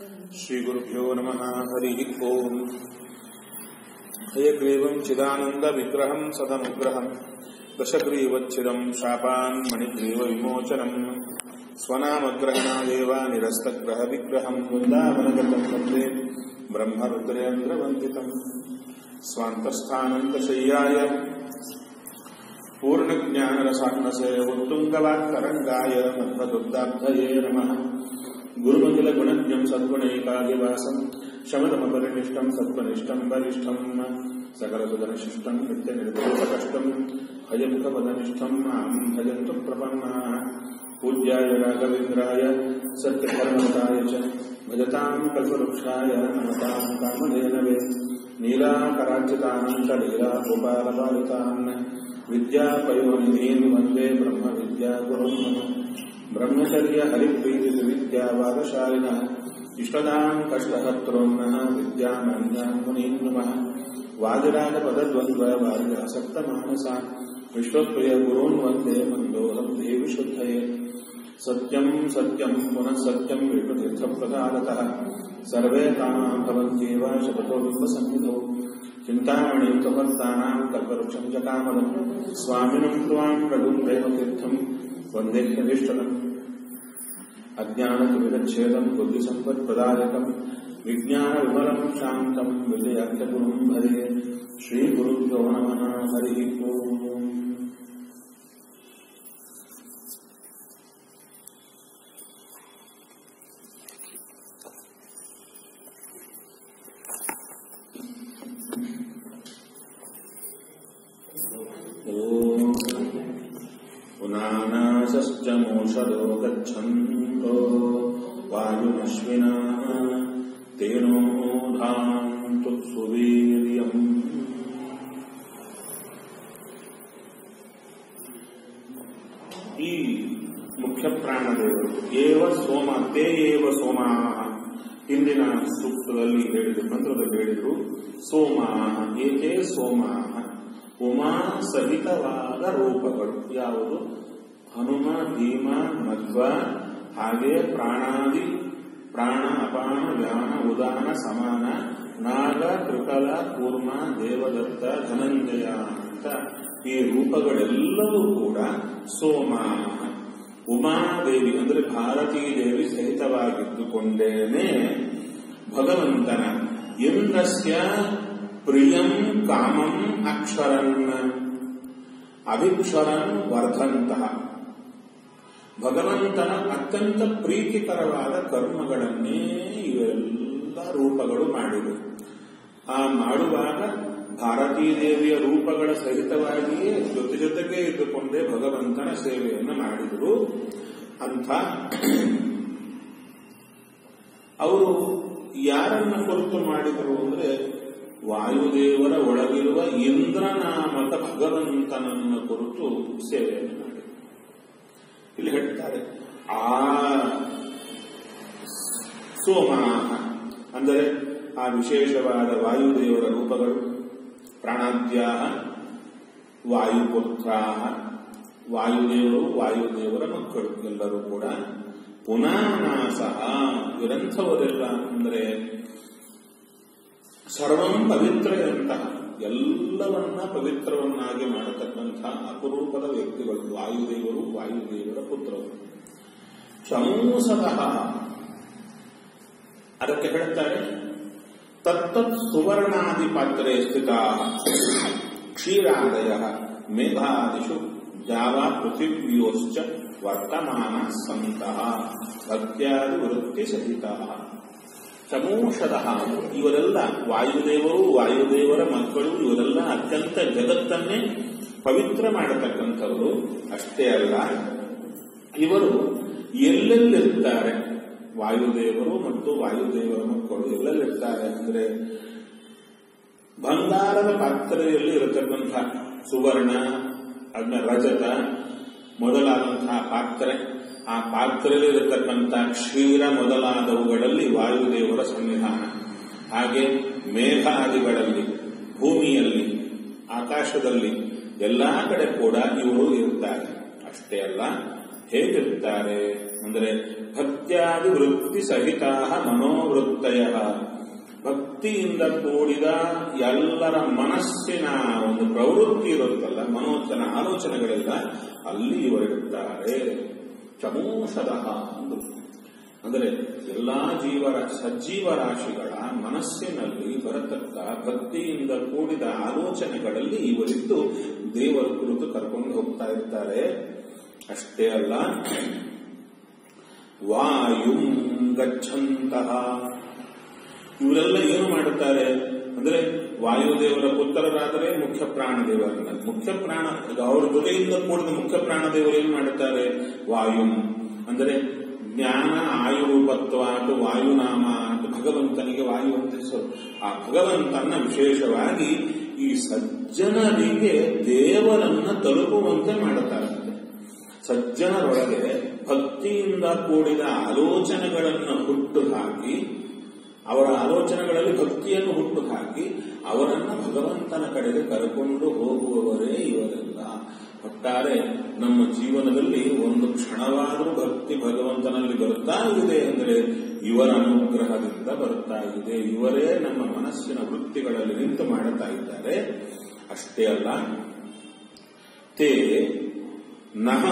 श्रीगुरुभ्यो नमः हरिः ओम् हयग्रीवम् चिदानन्दविग्रहम् सदनुग्रहम् दशग्रीवच्छिदम् शापान् मणिग्रीवविमोचनम् स्वनामग्रहणादेव निरस्तग्रहविग्रहम् वृन्दावनगतम् वन्दे ब्रह्मरुद्रेन्द्रवन्दितम् स्वान्तस्थानन्दशय्याय पूर्णज्ञानरसात्मसे उत्तुङ्गवाक्तरङ्गाय मध्वदुर्गाब्धये नमः गुरुमखिलगुणज्ञम् सद्गुणैकादिवासम् शमदमपरिनिष्टम् सत्त्वनिष्ठम् बलिष्ठम् सकलसुदनशिष्टम् नित्यनिर्दोषकष्टम् हयमुखपदनिष्ठम् माम् भजन्तु प्रपन्नाः पूज्याय राघवेन्द्राय सत्यधर्मताय च भजताम् कल्पवृक्षाय नमताम् कामधेनवे नीलाकरार्जितानन्तलीलागोपालपालितान् विद्यापयोनिधीन् वन्दे ब्रह्मविद्यागुरुम् नमः ब्रह्मचर्य हरिप्रीतिविद्यावादशालिनः इष्टदाम् कष्टहत्रोन्नः विद्यामन्यान् मुनीन् नमः वादिराजपदद्वन्द्ववार्यासक्तमानसा विश्वप्रिय गुरून् वन्दे मन्दोहम् देवि शुद्धये सत्यम् सत्यम् पुनः सत्यम् विष्णुतीर्थप्रसादतः सर्वे कामाम् भवन्त्येव शपथो बिम्बसन्निधौ चिन्तामणिम् त्वभक्तानाम् कल्पवृक्षम् च कामदम् स्वामिनम् त्वाम् रघुम् प्रेमतीर्थम् वन्देह्यधिष्ठनम् अज्ञानविदच्छेदम् बुद्धिसम्पत्प्रदायकम् विज्ञानविमलम् शान्तम् विजयाख्यगुरुम् भजे श्रीगुरुभ्यो नमः हरिः ओम् पुनानाशश्च मोषदो गच्छन्तो वायुमश्विनाः तेनोधान्तु सुवीर्यम् ಈ ಮುಖ್ಯ ಪ್ರಾಣದೇವರು ಏವ ಸೋಮ ತೇ ಏವ ಸೋಮಾಹ ಹಿಂದಿನ ಸೂಕ್ತದಲ್ಲಿ ಹೇಳಿದ್ರು ಮಂತ್ರದಲ್ಲಿ ಹೇಳಿದ್ರು ಸೋಮಾಹ ಏಕೆ ಸೋಮಾಹ ಉಮಾ ಸಹಿತವಾದ ರೂಪಗಳು ಯಾವುದು ಹನುಮ ಭೀಮ ಮಧ್ವ ಹಾಗೆ ಪ್ರಾಣಾದಿ ಪ್ರಾಣ ಅಪಾನ ವ್ಯಾನ ಉದಾನ ಸಮಾನ ನಾಗ ಕೃಕಲ ಕೂರ್ಮ ದೇವದತ್ತ ಧನಂಜಯ ಅಂತ ಈ ರೂಪಗಳೆಲ್ಲವೂ ಕೂಡ ಸೋಮ ಉಮಾದೇವಿ ಅಂದರೆ ಭಾರತೀ ದೇವಿ ಸಹಿತವಾಗಿದ್ದುಕೊಂಡೇನೆ ಭಗವಂತನ ಇಂದ್ರಸ್ಯ ಪ್ರಿಯಂ ಕಾಮಂ ಅಕ್ಷರನ್ ಅಭಿಕ್ಷರನ್ ವರ್ಧಂತಹ ಭಗವಂತನ ಅತ್ಯಂತ ಪ್ರೀತಿಕರವಾದ ಕರ್ಮಗಳನ್ನೇ ಇವೆಲ್ಲ ರೂಪಗಳು ಮಾಡಿವೆ ಆ ಮಾಡುವಾಗ ಭಾರತೀ ದೇವಿಯ ರೂಪಗಳ ಸಹಿತವಾಗಿಯೇ ಜೊತೆ ಜೊತೆಗೆ ಇದ್ದುಕೊಂಡೇ ಭಗವಂತನ ಸೇವೆಯನ್ನು ಮಾಡಿದರು ಅಂಥ ಅವರು ಯಾರನ್ನ ಕುರಿತು ಮಾಡಿದರು ಅಂದ್ರೆ ವಾಯುದೇವರ ಒಳಗಿರುವ ಇಂದ್ರನಾಮಕ ಭಗವಂತನನ್ನು ಕುರಿತು ಸೇವೆಯನ್ನು ಮಾಡಿದರು ಇಲ್ಲಿ ಹೇಳ್ತಾರೆ ಆ ಸೋಮಾಹ ಅಂದರೆ ಆ ವಿಶೇಷವಾದ ವಾಯುದೇವರ ರೂಪಗಳು ಪ್ರಾಣಾದ್ಯಾ ವಾಯುಪುತ್ರ ವಾಯುದೇವರು ವಾಯುದೇವರ ಮಕ್ಕಳು ಎಲ್ಲರೂ ಕೂಡ ಪುನಾನಾಸಹ ಇವರಂಥವರೆಲ್ಲ ಅಂದರೆ ಸರ್ವಂ ಪವಿತ್ರ ಎಂತಹ ಎಲ್ಲವನ್ನ ಪವಿತ್ರವನ್ನಾಗಿ ಮಾಡತಕ್ಕಂಥ ಅಪರೂಪದ ವ್ಯಕ್ತಿಗಳು ವಾಯುದೇವರು ವಾಯುದೇವರ ಪುತ್ರರು ಚಮೂಸತಃ ಅದಕ್ಕೆ ಹೇಳ್ತಾರೆ ತತ್ತತ್ ಸುವರ್ಣಾದಿ ಪಾತ್ರೆ ಸ್ಥಿತ ಕ್ಷೀರಾದಯ ಮೇಘಾದಿಷು ಜಾವ ಪೃಥಿವ್ಯೋಶ್ಚ ವರ್ತಮಾನ ಸಂತಹ ಭಕ್ತ್ಯಾದಿ ವೃತ್ತಿ ಸಹಿತ ಚಮೂಷದ ಇವರೆಲ್ಲ ವಾಯುದೇವರು ವಾಯುದೇವರ ಮಕ್ಕಳು ಇವರೆಲ್ಲ ಅತ್ಯಂತ ಜಗತ್ತನ್ನೇ ಪವಿತ್ರ ಮಾಡತಕ್ಕಂಥವರು ಅಷ್ಟೇ ಅಲ್ಲ ಇವರು ಎಲ್ಲೆಲ್ಲಿರ್ತಾರೆ ವಾಯುದೇವರು ಮತ್ತು ವಾಯುದೇವರ ಮಕ್ಕಳು ಎಲ್ಲೆಲ್ಲಿರ್ತಾರೆ ಅಂದರೆ ಬಂಗಾರದ ಪಾತ್ರೆಯಲ್ಲಿ ಇರತಕ್ಕಂಥ ಸುವರ್ಣ ಅದನ್ನ ರಜತ ಮೊದಲಾದಂತಹ ಪಾತ್ರೆ ಆ ಪಾತ್ರೆಯಲ್ಲಿ ಇರತಕ್ಕಂಥ ಕ್ಷೀರ ಮೊದಲಾದವುಗಳಲ್ಲಿ ವಾಯುದೇವರ ಸನ್ನಿಧಾನ ಹಾಗೆ ಮೇಘಾದಿಗಳಲ್ಲಿ ಭೂಮಿಯಲ್ಲಿ ಆಕಾಶದಲ್ಲಿ ಎಲ್ಲಾ ಕಡೆ ಕೂಡ ಇವರು ಇರುತ್ತಾರೆ ಅಷ್ಟೇ ಅಲ್ಲ ಹೇಗಿರ್ತಾರೆ ಅಂದರೆ ಭಕ್ತ್ಯಾದಿ ವೃತ್ತಿ ಸಹಿತ ಮನೋವೃತ್ತಯ ಭಕ್ತಿಯಿಂದ ಕೂಡಿದ ಎಲ್ಲರ ಮನಸ್ಸಿನ ಒಂದು ಪ್ರವೃತ್ತಿ ಇರುತ್ತಲ್ಲ ಮನೋಚನ ಆಲೋಚನೆಗಳೆಲ್ಲ ಅಲ್ಲಿ ಇವರಿರುತ್ತಾರೆ ಚಮೋಷದಃ ಅಂದು ಅಂದರೆ ಎಲ್ಲಾ ಜೀವರ ಸಜ್ಜೀವ ರಾಶಿಗಳ ಮನಸ್ಸಿನಲ್ಲಿ ಬರತಕ್ಕ ಭಕ್ತಿಯಿಂದ ಕೂಡಿದ ಆಲೋಚನೆಗಳಲ್ಲಿ ಇವರಿದ್ದು ದೇವರ ಕುರಿತು ಕರ್ಕೊಂಡು ಹೋಗ್ತಾ ಇರ್ತಾರೆ ಅಷ್ಟೇ ಅಲ್ಲ ವಾಯುಂ ಗಚ್ಚಂತಹ ಇವರೆಲ್ಲ ಏನು ಮಾಡುತ್ತಾರೆ ಅಂದ್ರೆ ವಾಯುದೇವರ ಪುತ್ರರಾದರೆ ಮುಖ್ಯ ಪ್ರಾಣದೇವರನ್ನ ಮುಖ್ಯ ಪ್ರಾಣ ಅವ್ರ ಜೊತೆಯಿಂದ ಕೂಡಿದ ಮುಖ್ಯ ಪ್ರಾಣದೇವರು ಏನ್ ಮಾಡುತ್ತಾರೆ ವಾಯು ಅಂದರೆ ಜ್ಞಾನ ಆಯುರೂಪತ್ವ ಅಥವಾ ವಾಯುನಾಮ ಅಂತ ಭಗವಂತನಿಗೆ ವಾಯು ಅಂತ ಹೆಸರು ಆ ಭಗವಂತನ ವಿಶೇಷವಾಗಿ ಈ ಸಜ್ಜನರಿಗೆ ದೇವರನ್ನ ತಲುಪುವಂತೆ ಮಾಡುತ್ತಾರಂತೆ ಸಜ್ಜನರೊಳಗೆ ಭಕ್ತಿಯಿಂದ ಕೂಡಿದ ಆಲೋಚನೆಗಳನ್ನು ಹುಟ್ಟು ಹಾಕಿ ಅವರ ಆಲೋಚನೆಗಳಲ್ಲಿ ಭಕ್ತಿಯನ್ನು ಹುಟ್ಟು ಹಾಕಿ ಅವರನ್ನ ಭಗವಂತನ ಕಡೆಗೆ ಕರೆಕೊಂಡು ಹೋಗುವವರೇ ಇವರೆಲ್ಲ ಒಟ್ಟಾರೆ ನಮ್ಮ ಜೀವನದಲ್ಲಿ ಒಂದು ಕ್ಷಣವಾದರೂ ಭಕ್ತಿ ಭಗವಂತನಲ್ಲಿ ಬರುತ್ತಾ ಇದೆ ಅಂದರೆ ಇವರ ಅನುಗ್ರಹದಿಂದ ಬರುತ್ತಾ ಇದೆ ಇವರೇ ನಮ್ಮ ಮನಸ್ಸಿನ ವೃತ್ತಿಗಳಲ್ಲಿ ನಿಂತು ಮಾಡುತ್ತಾ ಇದ್ದಾರೆ ಅಷ್ಟೇ ಅಲ್ಲ ತೇ ನಹ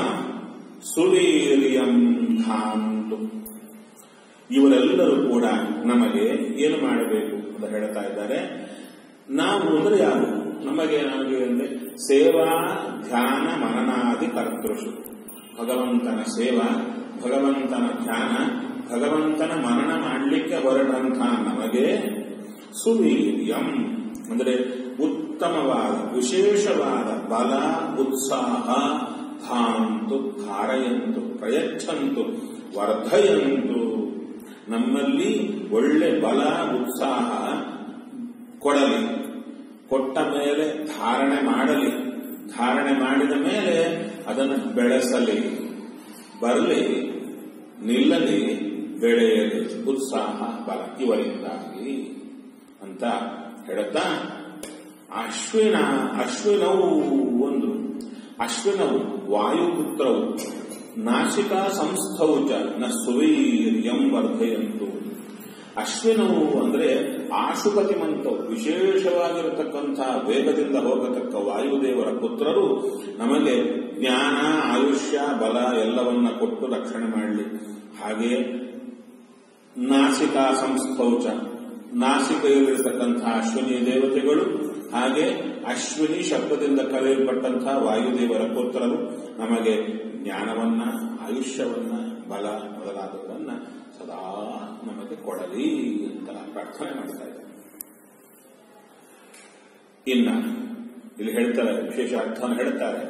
ಸುವೀರ್ಯಂ ಧಾಂತು ಇವರೆಲ್ಲರೂ ಕೂಡ ನಮಗೆ ಏನು ಮಾಡಬೇಕು ಅಂತ ಹೇಳ್ತಾ ಇದ್ದಾರೆ ನಾವು ಅಂದ್ರೆ ಯಾರು ನಮಗೆ ನಮಗೆ ಅಂದ್ರೆ ಸೇವಾ ಧ್ಯಾನ ಮನನಾದಿ ಕರ್ತೃಷು ಭಗವಂತನ ಸೇವಾ ಭಗವಂತನ ಧ್ಯಾನ ಭಗವಂತನ ಮನನ ಮಾಡಲಿಕ್ಕೆ ಹೊರಟಂಥ ನಮಗೆ ಸುವೀರ್ಯಂ ಅಂದರೆ ಉತ್ತಮವಾದ ವಿಶೇಷವಾದ ಬಲ ಉತ್ಸಾಹ ಧಾಂತು ಧಾರಯಂತು ಪ್ರಯಚ್ಛಂತು ವರ್ಧಯಂತು ನಮ್ಮಲ್ಲಿ ಒಳ್ಳೆ ಬಲ ಉತ್ಸಾಹ ಕೊಡಲಿ ಕೊಟ್ಟ ಮೇಲೆ ಧಾರಣೆ ಮಾಡಲಿ ಧಾರಣೆ ಮಾಡಿದ ಮೇಲೆ ಅದನ್ನು ಬೆಳೆಸಲಿ ಬರಲಿ ನಿಲ್ಲಲಿ ಬೆಳೆಯಲಿ ಉತ್ಸಾಹ ಬಲ ಇವರಿಂದಾಗಿ ಅಂತ ಹೇಳುತ್ತಾ ಅಶ್ವಿನ ಅಶ್ವಿನವು ಒಂದು ಅಶ್ವಿನವು ವಾಯುಪುತ್ರವು ನಾಸಿಕಾ ಸಂಸ್ಥವು ಚ ನ ಸುವೀರ್ಯಂ ವರ್ಧಯಂತು ಅಶ್ವಿನವು ಅಂದ್ರೆ ಆಶುಪತಿಮಂತವು ವಿಶೇಷವಾಗಿರತಕ್ಕಂಥ ವೇಗದಿಂದ ಹೋಗತಕ್ಕ ವಾಯುದೇವರ ಪುತ್ರರು ನಮಗೆ ಜ್ಞಾನ ಆಯುಷ್ಯ ಬಲ ಎಲ್ಲವನ್ನ ಕೊಟ್ಟು ರಕ್ಷಣೆ ಮಾಡಲಿ ಹಾಗೆ ನಾಸಿಕಾ ಸಂಸ್ಥೌಚ ನಾಸಿಕೆಯಲ್ಲಿರತಕ್ಕಂತಹ ಅಶ್ವಿನಿ ದೇವತೆಗಳು ಹಾಗೆ ಅಶ್ವಿನಿ ಶಬ್ದದಿಂದ ಕರೆಯಲ್ಪಟ್ಟಂತಹ ವಾಯುದೇವರ ಪುತ್ರರು ನಮಗೆ ಜ್ಞಾನವನ್ನ ಆಯುಷ್ಯವನ್ನ ಬಲ ಮೊದಲಾದವನ್ನ ಸದಾ ನಮಗೆ ಕೊಡಲಿ ಅಂತ ಪ್ರಾರ್ಥನೆ ಮಾಡ್ತಾ ಇದ್ದಾರೆ ಇನ್ನ ಇಲ್ಲಿ ಹೇಳ್ತಾರೆ ವಿಶೇಷ ಅರ್ಥವನ್ನು ಹೇಳ್ತಾರೆ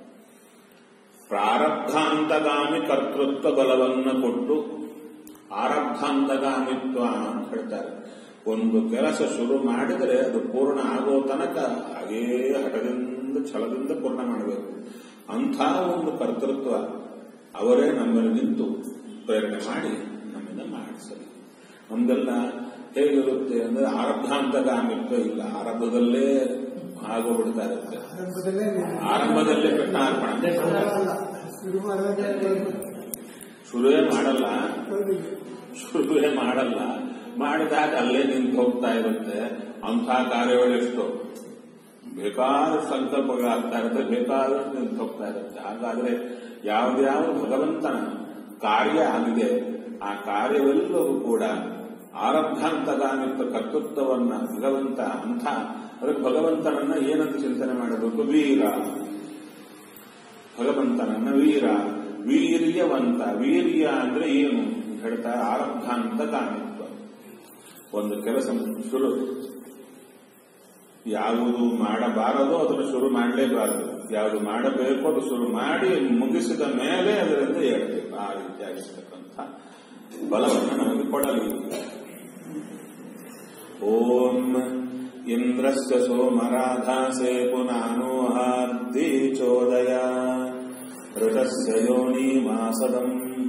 ಪ್ರಾರಬ್ಧಾಂತಗಾಮಿ ಕರ್ತೃತ್ವ ಬಲವನ್ನು ಕೊಟ್ಟು ಆರಬ್ಧಾಂತಗಾಮಿತ್ವ ಅಂತ ಹೇಳ್ತಾರೆ ಒಂದು ಕೆಲಸ ಶುರು ಮಾಡಿದರೆ ಅದು ಪೂರ್ಣ ಆಗೋ ತನಕ ಹಾಗೇ ಹಠದಿಂದ ಛಲದಿಂದ ಪೂರ್ಣ ಮಾಡಬೇಕು ಅಂಥ ಒಂದು ಕರ್ತೃತ್ವ ಅವರೇ ನಮ್ಮಲ್ಲಿ ನಿಂತು ಪ್ರೇರಣೆ ಮಾಡಿ ನಮ್ಮಿಂದ ಮಾಡಿಸಲಿ ನಮ್ದೆಲ್ಲ ಹೇಗಿರುತ್ತೆ ಅಂದ್ರೆ ಆರಬ್ಧಾಂತಗಾಮಿತ್ವ ಇಲ್ಲ ಆರಂಭದಲ್ಲೇ ಆಗೋಗ್ಬಿಡ್ತಾ ಇರುತ್ತೆ ಆರಂಭದಲ್ಲೇ ಆರಂಭದಲ್ಲೇ ಕೃಷ್ಣಾರ್ಪಣ ಶುರು ಮಾಡುವಾಗ ಶುರುವೇ ಮಾಡಲ್ಲ ಶುರುವೇ ಮಾಡಲ್ಲ ಮಾಡಿದಾಗ ಅಲ್ಲೇ ನಿಂತು ಹೋಗ್ತಾ ಇರುತ್ತೆ ಅಂಥ ಕಾರ್ಯಗಳೆಷ್ಟು ಬೇಕಾದಷ್ಟು ಸಂಕಲ್ಪಗಳಾಗ್ತಾ ಇರುತ್ತೆ ಬೇಕಾದಷ್ಟು ನಿಂತು ಹೋಗ್ತಾ ಇರುತ್ತೆ ಹಾಗಾದ್ರೆ ಯಾವ್ದ್ಯಾವ್ದು ಭಗವಂತನ ಕಾರ್ಯ ಆಗಿದೆ ಆ ಕಾರ್ಯವೆಲ್ಲವೂ ಕೂಡ ಆರಬ್ಧಾಂತಗಾಮಿತ್ವ ಕರ್ತೃತ್ವವನ್ನ ಭಗವಂತ ಅಂಥ ಅದಕ್ಕೆ ಭಗವಂತನನ್ನ ಏನಂತ ಚಿಂತನೆ ಮಾಡಬೇಕು ವೀರ ಭಗವಂತನನ್ನ ವೀರ ವೀರ್ಯವಂತ ವೀರ್ಯ ಅಂದ್ರೆ ಏನು ಅಂತ ಹೇಳ್ತಾರೆ ಆರಬ್ಧಾಂತ ಕಾಮಿತ್ವ ಒಂದು ಕೆಲಸ ಶುರು ಯಾವುದು ಮಾಡಬಾರದೋ ಅದನ್ನು ಶುರು ಮಾಡಲೇಬಾರದು ಯಾವುದು ಮಾಡಬೇಕು ಅದು ಶುರು ಮಾಡಿ ಮುಗಿಸಿದ ಮೇಲೆ ಅದರಿಂದ ಹೇಳ್ಬೇಕು ಆ ರೀತಿಯಾಗಿರ್ತಕ್ಕಂಥ ಬಲವನ್ನು ನಮಗೆ ಕೊಡಲಿ ಓಂ ಇಂದ್ರಸ್ಯ ಸೋಮರಾಧಾಸೆ ಪುನಾನೋಹಾರ್ದಿ ಚೋದಯ ಋತಸ್ಯ ಯೋನಿ ಮಾಸದಂ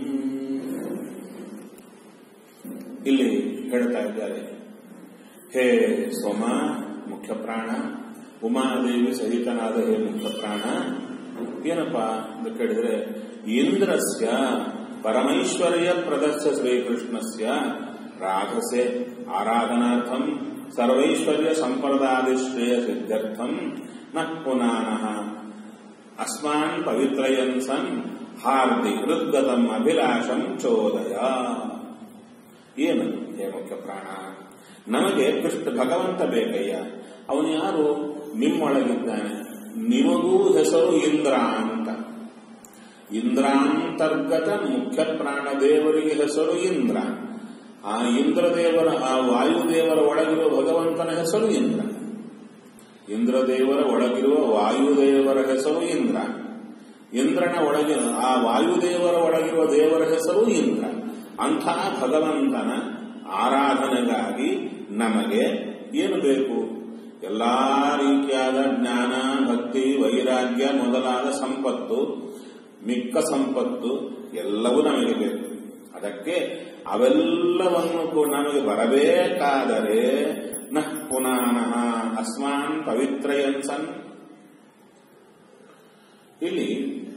ಇಲ್ಲಿ ಹೇಳ್ತಾ ಇದ್ದಾರೆ ಹೇ ಸೋಮ ಮುಖ್ಯ ಪ್ರಾಣ ಉಮಾದೇವಿ ಸಹಿತನಾದ ಹೇ ಮುಖ್ಯ ಪ್ರಾಣ ಏನಪ್ಪ ಅಂತ ಕೇಳಿದ್ರೆ ಇಂದ್ರಸ್ಯ ಪರಮೈಶ್ವರ್ಯ ಪ್ರದರ್ಶ ಶ್ರೀಕೃಷ್ಣಸ್ಯ ರಾಧಸೆ ಆರಾಧನಾರ್ಥಂ ಸರ್ವೈಶ್ವರ್ಯ ಸಂಪ್ರದಾಯಶ್ರೇಯ ಸಿದ್ಧರ್ಥಂ ನ ಪುನಾನಃ ಅಸ್ಮಾನ್ ಪವಿತ್ರಯನ್ ಸನ್ ಹಾರ್ದಿ ಹೃದ್ಗತಂ ಅಭಿಲಾಷಂ ಚೋದಯ ಏನು ಹೇ ಮುಖ್ಯ ಪ್ರಾಣ ನಮಗೆ ಕೃಷ್ಣ ಭಗವಂತ ಬೇಕಯ್ಯ ಅವನು ಯಾರು ನಿಮ್ಮೊಳಗಿದ್ದಾನೆ ನಿಮಗೂ ಹೆಸರು ಇಂದ್ರ ಅಂತ ಇಂದ್ರಾಂತರ್ಗತ ಮುಖ್ಯ ಪ್ರಾಣ ದೇವರಿಗೆ ಹೆಸರು ಇಂದ್ರ ಆ ಇಂದ್ರದೇವರ ಆ ವಾಯುದೇವರ ಒಳಗಿರುವ ಭಗವಂತನ ಹೆಸರು ಇಂದ್ರ ಇಂದ್ರದೇವರ ಒಳಗಿರುವ ವಾಯುದೇವರ ಹೆಸರು ಇಂದ್ರ ಇಂದ್ರನ ಒಳಗಿನ ಆ ವಾಯುದೇವರ ಒಳಗಿರುವ ದೇವರ ಹೆಸರು ಇಂದ್ರ ಅಂಥ ಭಗವಂತನ ಆರಾಧನೆಗಾಗಿ ನಮಗೆ ಏನು ಬೇಕು ಎಲ್ಲಾ ರೀತಿಯಾದ ಜ್ಞಾನ ಭಕ್ತಿ ವೈರಾಗ್ಯ ಮೊದಲಾದ ಸಂಪತ್ತು ಮಿಕ್ಕ ಸಂಪತ್ತು ಎಲ್ಲವೂ ನಮಗೆ ಬೇಕು ಅದಕ್ಕೆ ಅವೆಲ್ಲವನ್ನು ಕೂಡ ನಮಗೆ ಬರಬೇಕಾದರೆ ನ ಪುನಾನಃ ಅಸ್ಮಾನ್ ಪವಿತ್ರಯನ್ ಸನ್ ಇಲ್ಲಿ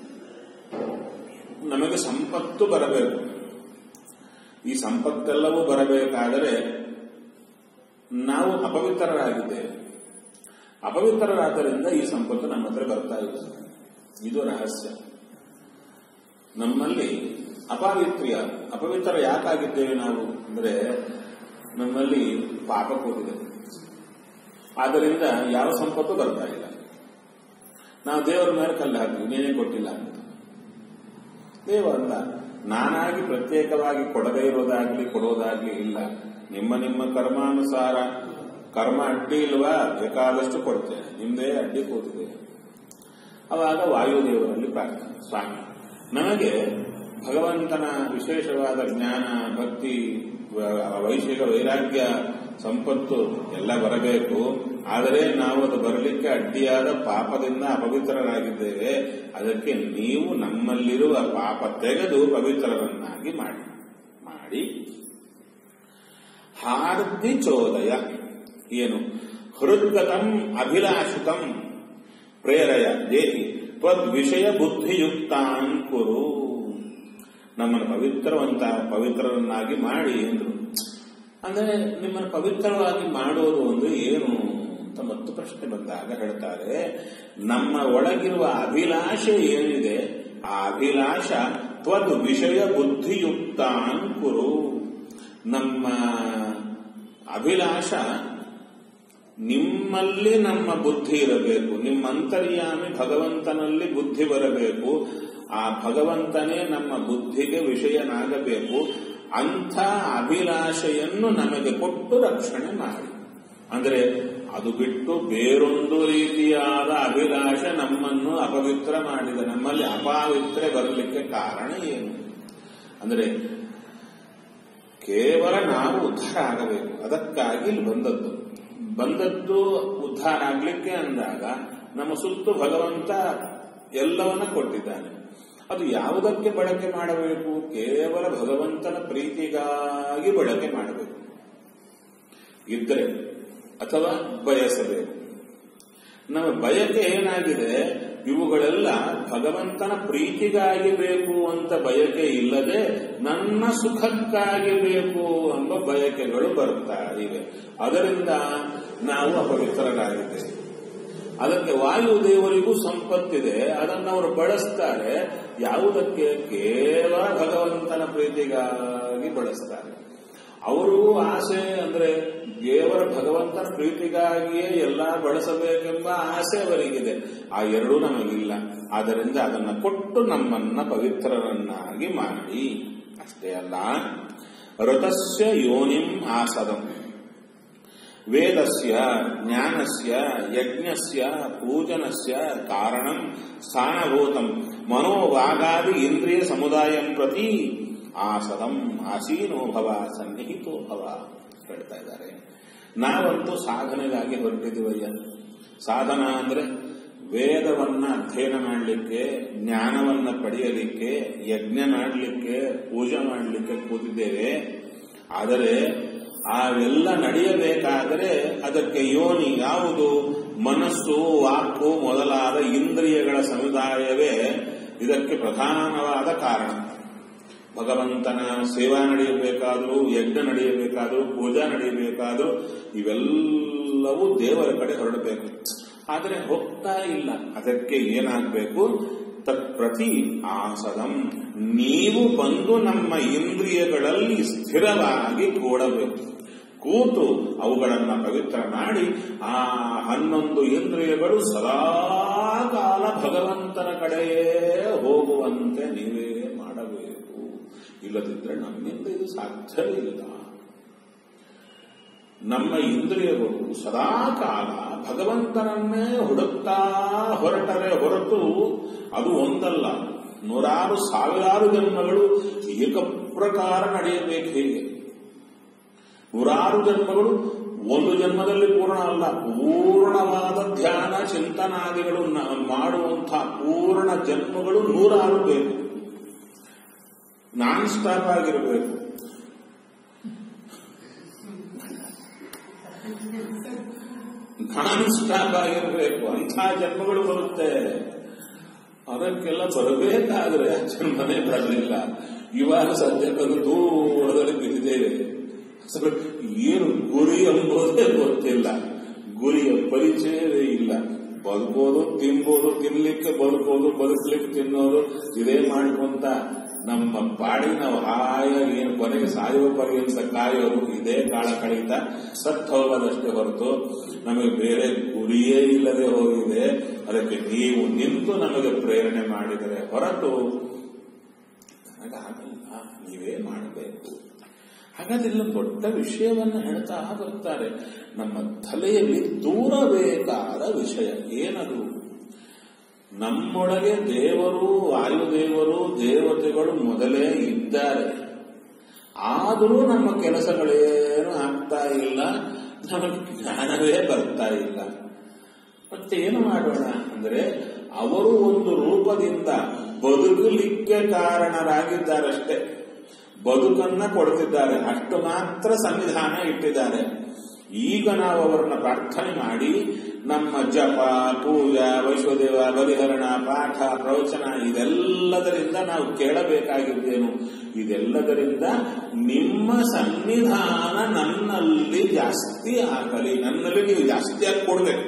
ನಮಗೆ ಸಂಪತ್ತು ಬರಬೇಕು ಈ ಸಂಪತ್ತೆಲ್ಲವೂ ಬರಬೇಕಾದರೆ ನಾವು ಅಪವಿತ್ರರಾಗಿದ್ದೇವೆ ಅಪವಿತ್ರರಾದ್ದರಿಂದ ಈ ಸಂಪತ್ತು ನಮ್ಮ ಹತ್ರ ಬರ್ತಾ ಇದೆ ಇದು ರಹಸ್ಯ ನಮ್ಮಲ್ಲಿ ಅಪಾವಿತ್ರ್ಯ ಅಪವಿತ್ರ ಯಾಕಾಗಿದ್ದೇವೆ ನಾವು ಅಂದ್ರೆ ನಮ್ಮಲ್ಲಿ ಪಾಪ ಕೂಡಿದೆ ಆದ್ದರಿಂದ ಯಾವ ಸಂಪತ್ತು ಬರ್ತಾ ಇಲ್ಲ ನಾವು ದೇವರ ಮೇಲೆ ಕಲ್ಲು ಹಾಕ್ತೀವಿ ನೀನೇ ಕೊಟ್ಟಿಲ್ಲ ಅಂತ ದೇವರಲ್ಲ ನಾನಾಗಿ ಪ್ರತ್ಯೇಕವಾಗಿ ಕೊಡದೇ ಇರೋದಾಗ್ಲಿ ಕೊಡೋದಾಗ್ಲಿ ಇಲ್ಲ ನಿಮ್ಮ ನಿಮ್ಮ ಕರ್ಮಾನುಸಾರ ಕರ್ಮ ಅಡ್ಡಿ ಇಲ್ವಾ ಬೇಕಾದಷ್ಟು ಕೊಡ್ತೇನೆ ನಿಮ್ದೇ ಅಡ್ಡಿ ಕೂತಿದೆ ಅವಾಗ ವಾಯುದೇವರಲ್ಲಿ ಪ್ರಾರ್ಥನೆ ಸ್ವಾಮಿ ನಮಗೆ ಭಗವಂತನ ವಿಶೇಷವಾದ ಜ್ಞಾನ ಭಕ್ತಿ ವೈಶಿಕ ವೈರಾಗ್ಯ ಸಂಪತ್ತು ಎಲ್ಲ ಬರಬೇಕು ಆದರೆ ನಾವು ಅದು ಬರಲಿಕ್ಕೆ ಅಡ್ಡಿಯಾದ ಪಾಪದಿಂದ ಅಪವಿತ್ರರಾಗಿದ್ದೇವೆ ಅದಕ್ಕೆ ನೀವು ನಮ್ಮಲ್ಲಿರುವ ಪಾಪ ತೆಗೆದು ಪವಿತ್ರರನ್ನಾಗಿ ಮಾಡಿ ಮಾಡಿ ಹಾರ್ದಿ ಚೋದಯ ಏನು ಹೃದ್ಗತಂ ಅಭಿಲಾಷಿತಂ ಪ್ರೇರಯ ದೇಹಿ ತ್ವದ್ವಿಷಯ ಬುದ್ಧಿಯುಕ್ತಾನ್ ಕುರು ನಮ್ಮನ್ನು ಪವಿತ್ರವಂತ ಪವಿತ್ರರನ್ನಾಗಿ ಮಾಡಿ ಎಂದ್ರು ಅಂದ್ರೆ ನಿಮ್ಮನ್ನು ಪವಿತ್ರವಾಗಿ ಮಾಡೋದು ಒಂದು ಏನು ಅಂತ ಮತ್ತು ಪ್ರಶ್ನೆ ಬಂದಾಗ ಹೇಳ್ತಾರೆ ನಮ್ಮ ಒಳಗಿರುವ ಅಭಿಲಾಷೆ ಏನಿದೆ ಆ ಅಭಿಲಾಷ ತ್ವದ್ ವಿಷಯ ಬುದ್ಧಿಯುಕ್ತಾನ್ ಕುರು ನಮ್ಮ ಅಭಿಲಾಷ ನಿಮ್ಮಲ್ಲಿ ನಮ್ಮ ಬುದ್ಧಿ ಇರಬೇಕು ನಿಮ್ಮ ಅಂತರ್ಯಾಮಿ ಭಗವಂತನಲ್ಲಿ ಬುದ್ಧಿ ಬರಬೇಕು ಆ ಭಗವಂತನೇ ನಮ್ಮ ಬುದ್ಧಿಗೆ ವಿಷಯನಾಗಬೇಕು ಅಂಥ ಅಭಿಲಾಷೆಯನ್ನು ನಮಗೆ ಕೊಟ್ಟು ರಕ್ಷಣೆ ಮಾಡಿ ಅಂದರೆ ಅದು ಬಿಟ್ಟು ಬೇರೊಂದು ರೀತಿಯಾದ ಅಭಿಲಾಷೆ ನಮ್ಮನ್ನು ಅಪವಿತ್ರ ಮಾಡಿದೆ ನಮ್ಮಲ್ಲಿ ಅಪಾವಿತ್ರೆ ಬರಲಿಕ್ಕೆ ಕಾರಣ ಏನು ಅಂದರೆ ಕೇವಲ ನಾವು ಉದ್ಧಾರ ಆಗಬೇಕು ಅದಕ್ಕಾಗಿ ಇಲ್ಲಿ ಬಂದದ್ದು ಬಂದದ್ದು ಉದ್ಧಾರ ಆಗ್ಲಿಕ್ಕೆ ಅಂದಾಗ ನಮ್ಮ ಸುತ್ತು ಭಗವಂತ ಎಲ್ಲವನ್ನ ಕೊಟ್ಟಿದ್ದಾನೆ ಅದು ಯಾವುದಕ್ಕೆ ಬಳಕೆ ಮಾಡಬೇಕು ಕೇವಲ ಭಗವಂತನ ಪ್ರೀತಿಗಾಗಿ ಬಳಕೆ ಮಾಡಬೇಕು ಇದ್ದರೆ ಅಥವಾ ಬಯಸಬೇಕು ನಮ್ಮ ಬಯಕೆ ಏನಾಗಿದೆ ಇವುಗಳೆಲ್ಲ ಭಗವಂತನ ಪ್ರೀತಿಗಾಗಿ ಬೇಕು ಅಂತ ಬಯಕೆ ಇಲ್ಲದೆ ನನ್ನ ಸುಖಕ್ಕಾಗಿ ಬೇಕು ಎಂಬ ಬಯಕೆಗಳು ಬರ್ತಾ ಇವೆ ಅದರಿಂದ ನಾವು ಅಪವಿತ್ರರಾಗಿದ್ದೇವೆ ಅದಕ್ಕೆ ವಾಯುದೇವರಿಗೂ ಸಂಪತ್ತಿದೆ ಅದನ್ನು ಅವರು ಬಳಸ್ತಾರೆ ಯಾವುದಕ್ಕೆ ಕೇವಲ ಭಗವಂತನ ಪ್ರೀತಿಗಾಗಿ ಬಳಸ್ತಾರೆ ಅವರು ಆಸೆ ಅಂದ್ರೆ ದೇವರ ಭಗವಂತನ ಪ್ರೀತಿಗಾಗಿಯೇ ಎಲ್ಲ ಬಳಸಬೇಕೆಂಬ ಆಸೆ ಅವರಿಗಿದೆ ಆ ಎರಡೂ ನಮಗಿಲ್ಲ ಆದ್ದರಿಂದ ಅದನ್ನು ಕೊಟ್ಟು ನಮ್ಮನ್ನ ಪವಿತ್ರರನ್ನಾಗಿ ಮಾಡಿ ಅಷ್ಟೇ ಅಲ್ಲ ಋತಸ್ಯ ಯೋನಿಂ ಆಸದಂ ವೇದಸ್ಯ ಜ್ಞಾನಸ್ಯ ಯಜ್ಞಸ್ಯ ಪೂಜನಸ್ಯ ಕಾರಣಂ ಸ್ಥಾನಭೂತಂ ಮನೋವಾಗಾದಿ ಇಂದ್ರಿಯ ಸಮುದಾಯಂ ಪ್ರತಿ ಆಸದಂ ಆಸೀನೋ ಭವ ಸನ್ನಿಹಿತೋ ಭವ ಹೇಳ್ತಾ ಇದ್ದಾರೆ ನಾವಂತೂ ಸಾಧನೆಗಾಗಿ ಹೊರಟಿದ್ದೀವಯ್ಯ ಸಾಧನ ಅಂದ್ರೆ ವೇದವನ್ನ ಅಧ್ಯಯನ ಮಾಡಲಿಕ್ಕೆ ಜ್ಞಾನವನ್ನ ಪಡೆಯಲಿಕ್ಕೆ ಯಜ್ಞ ಮಾಡಲಿಕ್ಕೆ ಪೂಜೆ ಮಾಡಲಿಕ್ಕೆ ಕೂತಿದ್ದೇವೆ ಆದರೆ ಅವೆಲ್ಲ ನಡೆಯಬೇಕಾದರೆ ಅದಕ್ಕೆ ಯೋನಿ ಯಾವುದು ಮನಸ್ಸು ವಾಕು ಮೊದಲಾದ ಇಂದ್ರಿಯಗಳ ಸಮುದಾಯವೇ ಇದಕ್ಕೆ ಪ್ರಧಾನವಾದ ಕಾರಣ ಭಗವಂತನ ಸೇವಾ ನಡೆಯಬೇಕಾದರೂ ಯಜ್ಞ ನಡೆಯಬೇಕಾದರೂ ಪೂಜಾ ನಡೆಯಬೇಕಾದರೂ ಇವೆಲ್ಲವೂ ದೇವರ ಕಡೆ ಹೊರಡಬೇಕು ಆದರೆ ಹೋಗ್ತಾ ಇಲ್ಲ ಅದಕ್ಕೆ ಏನಾಗಬೇಕು ತತ್ಪ್ರತಿ ಆಸದಂ ನೀವು ಬಂದು ನಮ್ಮ ಇಂದ್ರಿಯಗಳಲ್ಲಿ ಸ್ಥಿರವಾಗಿ ಕೂಡಬೇಕು ಕೂತು ಅವುಗಳನ್ನ ಪವಿತ್ರ ಮಾಡಿ ಆ ಹನ್ನೊಂದು ಇಂದ್ರಿಯಗಳು ಸದಾ ಕಾಲ ಭಗವಂತನ ಕಡೆಯೇ ಹೋಗುವಂತೆ ನೀವೇ ಮಾಡಬೇಕು ಇಲ್ಲದಿದ್ದರೆ ನಮ್ಮಿಂದ ಇದು ಸಾಧ್ಯವಿಲ್ಲ ನಮ್ಮ ಇಂದ್ರಿಯಗಳು ಸದಾ ಕಾಲ ಭಗವಂತನನ್ನೇ ಹುಡುಕ್ತಾ ಹೊರಟರೆ ಹೊರತು ಅದು ಒಂದಲ್ಲ ನೂರಾರು ಸಾವಿರಾರು ಜನ್ಮಗಳು ಏಕಪ್ರಕಾರ ನಡೆಯಬೇಕು ಹೇಗೆ ನೂರಾರು ಜನ್ಮಗಳು ಒಂದು ಜನ್ಮದಲ್ಲಿ ಪೂರ್ಣ ಅಲ್ಲ ಪೂರ್ಣವಾದ ಧ್ಯಾನ ಚಿಂತನಾದಿಗಳು ನ- ಮಾಡುವಂತಹ ಪೂರ್ಣ ಜನ್ಮಗಳು ನೂರಾರು ಬೇಕು ನಾನ್ ಸ್ಟಾಪ್ ಆಗಿರಬೇಕು ನಾನ್ ಸ್ಟಾಪ್ ಆಗಿರಬೇಕು ಅಂಥ ಜನ್ಮಗಳು ಬರುತ್ತೆ ಅದಕ್ಕೆಲ್ಲ ಬರಬೇಕಾದ್ರೆ ಆ ಜನ್ಮನೇ ಬರಲಿಲ್ಲ ಇವಾಗ ಸದ್ಯಕ್ಕೊಂದು ದೂರದಲ್ಲಿ ಬಿದ್ದಿದ್ದೇವೆ ಅಸಲು ಏನು ಗುರಿ ಎಂಬುದೇ ಗೊತ್ತಿಲ್ಲ ಗುರಿಯ ಪರಿಚಯವೇ ಇಲ್ಲ ಬದುಕೋದು ತಿನ್ಬೋದು ತಿನ್ಲಿಕ್ಕೆ ಬದುಕೋದು ಬದುಕಲಿಕ್ಕೆ ತಿನ್ನೋದು ಇದೇ ಮಾಡ್ಕೊಂತ ನಮ್ಮ ಪಾಡಿ ನಾವು ಹಾಯಾಗಿ ಏನು ಕೊನೆಗೆ ಸಾಯುವ ಪರ್ಯಂತ ಕಾಯೋದು ಇದೇ ಕಾಳ ಕಳೀತ ಸತ್ತು ಹೋಗೋದಷ್ಟೇ ಹೊರತು ನಮಗೆ ಬೇರೆ ಗುರಿಯೇ ಇಲ್ಲದೆ ಹೋಗಿದೆ ಅದಕ್ಕೆ ನೀವು ನಿಂತು ನಮಗೆ ಪ್ರೇರಣೆ ಮಾಡಿದರೆ ಹೊರತು ನನಗಾಗಲ್ಲ ನೀವೇ ಮಾಡಬೇಕು ಹಾಗಾದ್ರೆ ಇಲ್ಲಿ ದೊಡ್ಡ ವಿಷಯವನ್ನು ಹೇಳ್ತಾ ಬರ್ತಾರೆ ನಮ್ಮ ತಲೆಯಲ್ಲಿ ದೂರಬೇಕಾದ ವಿಷಯ ಏನದು ನಮ್ಮೊಳಗೆ ದೇವರು ವಾಯುದೇವರು ದೇವತೆಗಳು ಮೊದಲೇ ಇದ್ದಾರೆ ಆದರೂ ನಮ್ಮ ಕೆಲಸಗಳೇನು ಆಗ್ತಾ ಇಲ್ಲ ನಮಗೆ ಜ್ಞಾನವೇ ಬರ್ತಾ ಇಲ್ಲ ಮತ್ತೆ ಏನು ಮಾಡೋಣ ಅಂದ್ರೆ ಅವರು ಒಂದು ರೂಪದಿಂದ ಬದುಕಲಿಕ್ಕೆ ಕಾರಣರಾಗಿದ್ದಾರಷ್ಟೇ ಬದುಕನ್ನ ಕೊಡ್ತಿದ್ದಾರೆ ಅಷ್ಟು ಮಾತ್ರ ಸಂವಿಧಾನ ಇಟ್ಟಿದ್ದಾರೆ ಈಗ ನಾವು ಅವರನ್ನ ಪ್ರಾರ್ಥನೆ ಮಾಡಿ ನಮ್ಮ ಜಪ ಪೂಜಾ ವೈಶ್ವದೇವ ಬಲಿಹರಣ ಪಾಠ ಪ್ರವಚನ ಇದೆಲ್ಲದರಿಂದ ನಾವು ಕೇಳಬೇಕಾಗಿದ್ದೇನು ಇದೆಲ್ಲದರಿಂದ ನಿಮ್ಮ ಸನ್ನಿಧಾನ ನನ್ನಲ್ಲಿ ಜಾಸ್ತಿ ಆಗಲಿ ನನ್ನಲ್ಲಿ ನೀವು ಜಾಸ್ತಿಯಾಗಿ ಕೊಡ್ಬೇಕು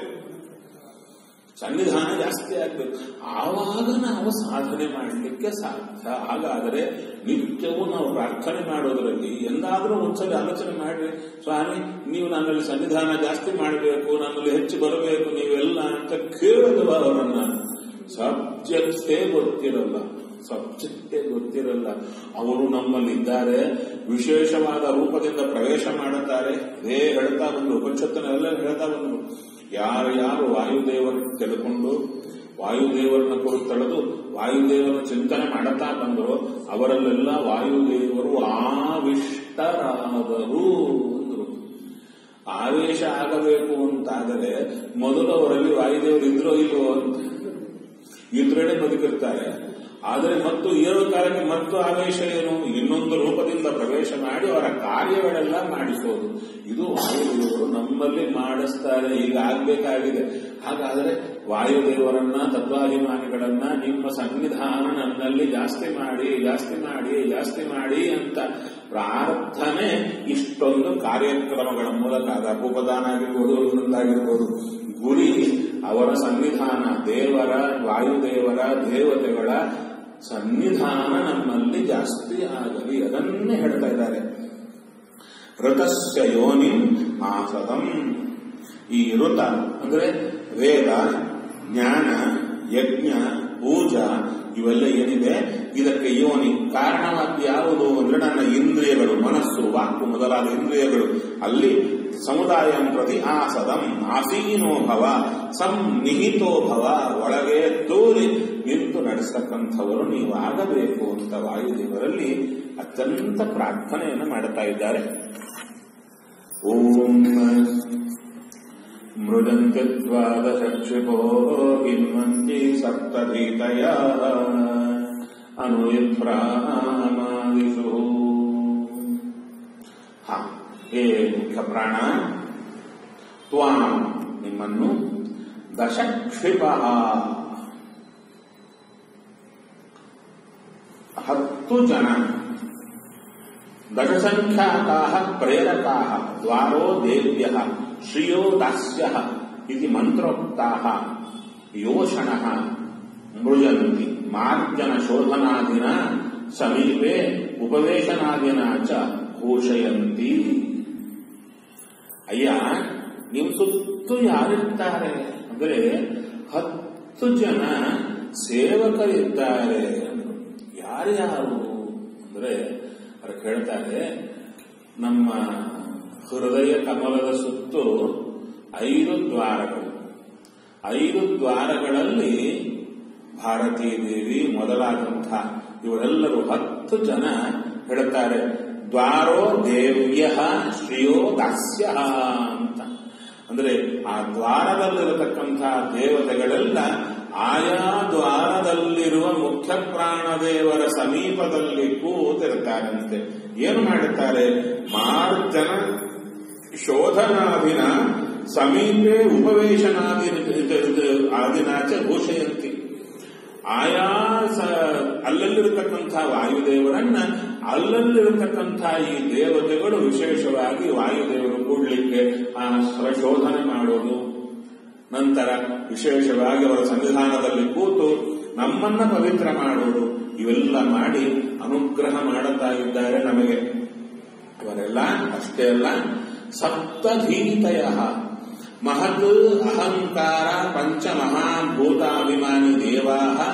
ಸನ್ನಿಧಾನ ಜಾಸ್ತಿ ಆಗ್ಬೇಕು ಆವಾಗ ನಾವು ಸಾಧನೆ ಮಾಡಲಿಕ್ಕೆ ಸಾಧ್ಯ ಹಾಗಾದರೆ ನಿತ್ಯವೂ ನಾವು ಪ್ರಾರ್ಥನೆ ಮಾಡೋದರಲ್ಲಿ ಎಂದಾದರೂ ಒಂದ್ಸಲ ಆಲೋಚನೆ ಮಾಡಿ ಸ್ವಾಮಿ ನೀವು ನನ್ನಲ್ಲಿ ಸನ್ನಿಧಾನ ಜಾಸ್ತಿ ಮಾಡಬೇಕು ನನ್ನಲ್ಲಿ ಹೆಚ್ಚು ಬರಬೇಕು ನೀವೆಲ್ಲ ಅಂತ ಕೇಳಿದವ ಅವರನ್ನ ಸಬ್ಜೆಕ್ಟ್ಸೇ ಗೊತ್ತಿರಲ್ಲ ಸಬ್ಜೆಕ್ಟೇ ಗೊತ್ತಿರಲ್ಲ ಅವರು ನಮ್ಮಲ್ಲಿ ಇದ್ದಾರೆ ವಿಶೇಷವಾದ ರೂಪದಿಂದ ಪ್ರವೇಶ ಮಾಡುತ್ತಾರೆ ಇದೇ ಹೇಳ್ತಾ ಬಂದು ಉಪನಿಷತ್ತಿನೆಲ್ಲ ಹೇಳ್ತಾ ಬಂದು ಯಾರು ಯಾರು ವಾಯುದೇವರನ್ನು ತೆಗೆದುಕೊಂಡು ವಾಯುದೇವರನ್ನ ಕುರಿತು ತಳೆದು ವಾಯುದೇವರ ಚಿಂತನೆ ಮಾಡುತ್ತಾ ಬಂದರು ಅವರಲ್ಲೆಲ್ಲ ವಾಯುದೇವರು ಆವಿಷ್ಟರಾದರು ಅಂದರು ಆವೇಶ ಆಗಬೇಕು ಅಂತಾದರೆ ಮೊದಲು ಅವರಲ್ಲಿ ವಾಯುದೇವರು ಇದ್ರೋ ಇಲ್ವೋ ಅಂತ ಇದ್ರೇನೆ ಬದುಕಿರ್ತಾರೆ ಆದರೆ ಮತ್ತು ಏರೋ ಕಾಲಕ್ಕೆ ಮತ್ತು ಆವೇಶ ಏನು ಇನ್ನೊಂದು ರೂಪದಿಂದ ಪ್ರವೇಶ ಮಾಡಿ ಅವರ ಕಾರ್ಯಗಳೆಲ್ಲ ಮಾಡಿಸೋದು ಇದು ವಾಯುದೇವರು ನಮ್ಮಲ್ಲಿ ಮಾಡಿಸ್ತಾರೆ ಈಗ ಆಗ್ಬೇಕಾಗಿದೆ ಹಾಗಾದರೆ ವಾಯುದೇವರನ್ನ ತತ್ವಾಭಿಮಾನಿಗಳನ್ನ ನಿಮ್ಮ ಸನ್ನಿಧಾನ ನನ್ನಲ್ಲಿ ಜಾಸ್ತಿ ಮಾಡಿ ಜಾಸ್ತಿ ಮಾಡಿ ಜಾಸ್ತಿ ಮಾಡಿ ಅಂತ ಪ್ರಾರ್ಥನೆ ಇಷ್ಟೊಂದು ಕಾರ್ಯಕ್ರಮಗಳ ಮೂಲಕ ಅದು ಅಪೋಪದಾನ ಆಗಿರ್ಬೋದು ಇನ್ನೊಂದಾಗಿರ್ಬೋದು ಗುರಿ ಅವರ ಸನ್ನಿಧಾನ ದೇವರ ವಾಯುದೇವರ ದೇವತೆಗಳ ಸನ್ನಿಧಾನ ನಮ್ಮಲ್ಲಿ ಜಾಸ್ತಿ ಆಗಲಿ ಅದನ್ನೇ ಹೇಳ್ತಾ ಇದ್ದಾರೆ ಋತಸ್ಯ ಯೋನಿಂ ಆಸದಂ ಈ ಋತ ಅಂದ್ರೆ ವೇದ ಜ್ಞಾನ ಯಜ್ಞ ಪೂಜಾ ಇವೆಲ್ಲ ಏನಿದೆ ಇದಕ್ಕೆ ಯೋನಿ ಕಾರಣವಾಗಿ ಯಾವುದು ಅಂದ್ರೆ ನನ್ನ ಇಂದ್ರಿಯಗಳು ಮನಸ್ಸು ವಾಕು ಮೊದಲಾದ ಇಂದ್ರಿಯಗಳು ಅಲ್ಲಿ ಸಮುದಾಯ ಪ್ರತಿ ಆಸದಂ ಆಸೀನೋ ಭವ ಸಂನಿಹಿತೋ ಭವ ಒಳಗೆ ತೂರಿ ನಿಂತು ನಡೆಸ್ತಕ್ಕಂಥವರು ನೀವು ಆಗಬೇಕು ಅಂತ ವಾಯುದೇವರಲ್ಲಿ ಅತ್ಯಂತ ಪ್ರಾರ್ಥನೆಯನ್ನು ಮಾಡುತ್ತಾ ಇದ್ದಾರೆ ಓಂ ಮೃದಂತಿ ದ್ವಾದಶಕ್ಷಿಪೋ ಹಿನ್ವಂತಿ ಸಪ್ತಧೀತಯ ಅನುಯಿಭ್ರಾಮಾದಿಷು ಹ ಹೇ ಮುಖ್ಯ ಪ್ರಾಣ ತ್ವಾಂ ನಿಮ್ಮನ್ನು ದಶಕ್ಷಿಪ ಹತ್ತು ಜನ ದಶಸಂಖ್ಯಾತಾ ಪ್ರೇರಕಾ ದ್ವಾರೋ ದೇವ್ಯ ಶ್ರಿಯೋ ದಾಸ್ಯ ಇದು ಮಂತ್ರೋಕ್ತಾ ಯೋಷಣ ಮೃಜಂತಿ ಮಾರ್ಜನ ಶೋಧನಾದಿನ ಸಮೀಪೆ ಉಪವೇಶನಾದಿನ ಚ ಘೋಷಯಂತಿ ಅಯ್ಯ ನಿಮ್ ಸುತ್ತು ಯಾರಿರ್ತಾರೆ ಅಂದ್ರೆ ಹತ್ತು ಜನ ಸೇವಕರಿದ್ದಾರೆ ಯಾರ್ಯಾರು ಅಂದ್ರೆ ಅವ್ರು ಹೇಳ್ತಾರೆ ನಮ್ಮ ಹೃದಯ ಕಮಲದ ಸುತ್ತು ಐದು ದ್ವಾರಗಳು ಐದು ದ್ವಾರಗಳಲ್ಲಿ ಭಾರತೀ ದೇವಿ ಮೊದಲಾದಂಥ ಇವರೆಲ್ಲರೂ ಹತ್ತು ಜನ ಹೇಳ್ತಾರೆ ದ್ವಾರೋ ದೇವ್ಯ ಶ್ರೀಯೋ ದಾಸ್ಯ ಅಂತ ಅಂದ್ರೆ ಆ ದ್ವಾರದಲ್ಲಿರತಕ್ಕಂಥ ದೇವತೆಗಳೆಲ್ಲ ಆಯಾ ದ್ವಾರದಲ್ಲಿರುವ ಮುಖ್ಯ ಪ್ರಾಣದೇವರ ಸಮೀಪದಲ್ಲಿ ಕೂತಿರ್ತಾರಂತೆ ಏನು ಮಾಡುತ್ತಾರೆ ಮಾರ್ಜನ ಶೋಧನಾದಿನ ಸಮೀಪೆ ಉಪವೇಶನಾದಿನ ಆದಿನಾಚ ಘೋಷಯಂತಿ ಆಯಾ ಅಲ್ಲಲ್ಲಿರತಕ್ಕಂಥ ವಾಯುದೇವರನ್ನ ಅಲ್ಲಲ್ಲಿರತಕ್ಕಂಥ ಈ ದೇವತೆಗಳು ವಿಶೇಷವಾಗಿ ವಾಯುದೇವರು ಕೂಡ್ಲಿಕ್ಕೆ ಆ ಪ್ರಶೋಧನೆ ಮಾಡೋದು ನಂತರ ವಿಶೇಷವಾಗಿ ಅವರ ಸಂವಿಧಾನದಲ್ಲಿ ಕೂತು ನಮ್ಮನ್ನ ಪವಿತ್ರ ಮಾಡೋದು ಇವೆಲ್ಲ ಮಾಡಿ ಅನುಗ್ರಹ ಮಾಡುತ್ತಾ ಇದ್ದಾರೆ ನಮಗೆ ಇವರೆಲ್ಲ ಅಷ್ಟೇ ಅಲ್ಲ ಸಪ್ತಧೀತಯ ಮಹತ್ ಅಹಂಕಾರ ಪಂಚಮಹಾಭೂತಾಭಿಮಾನಿ ದೇವಾ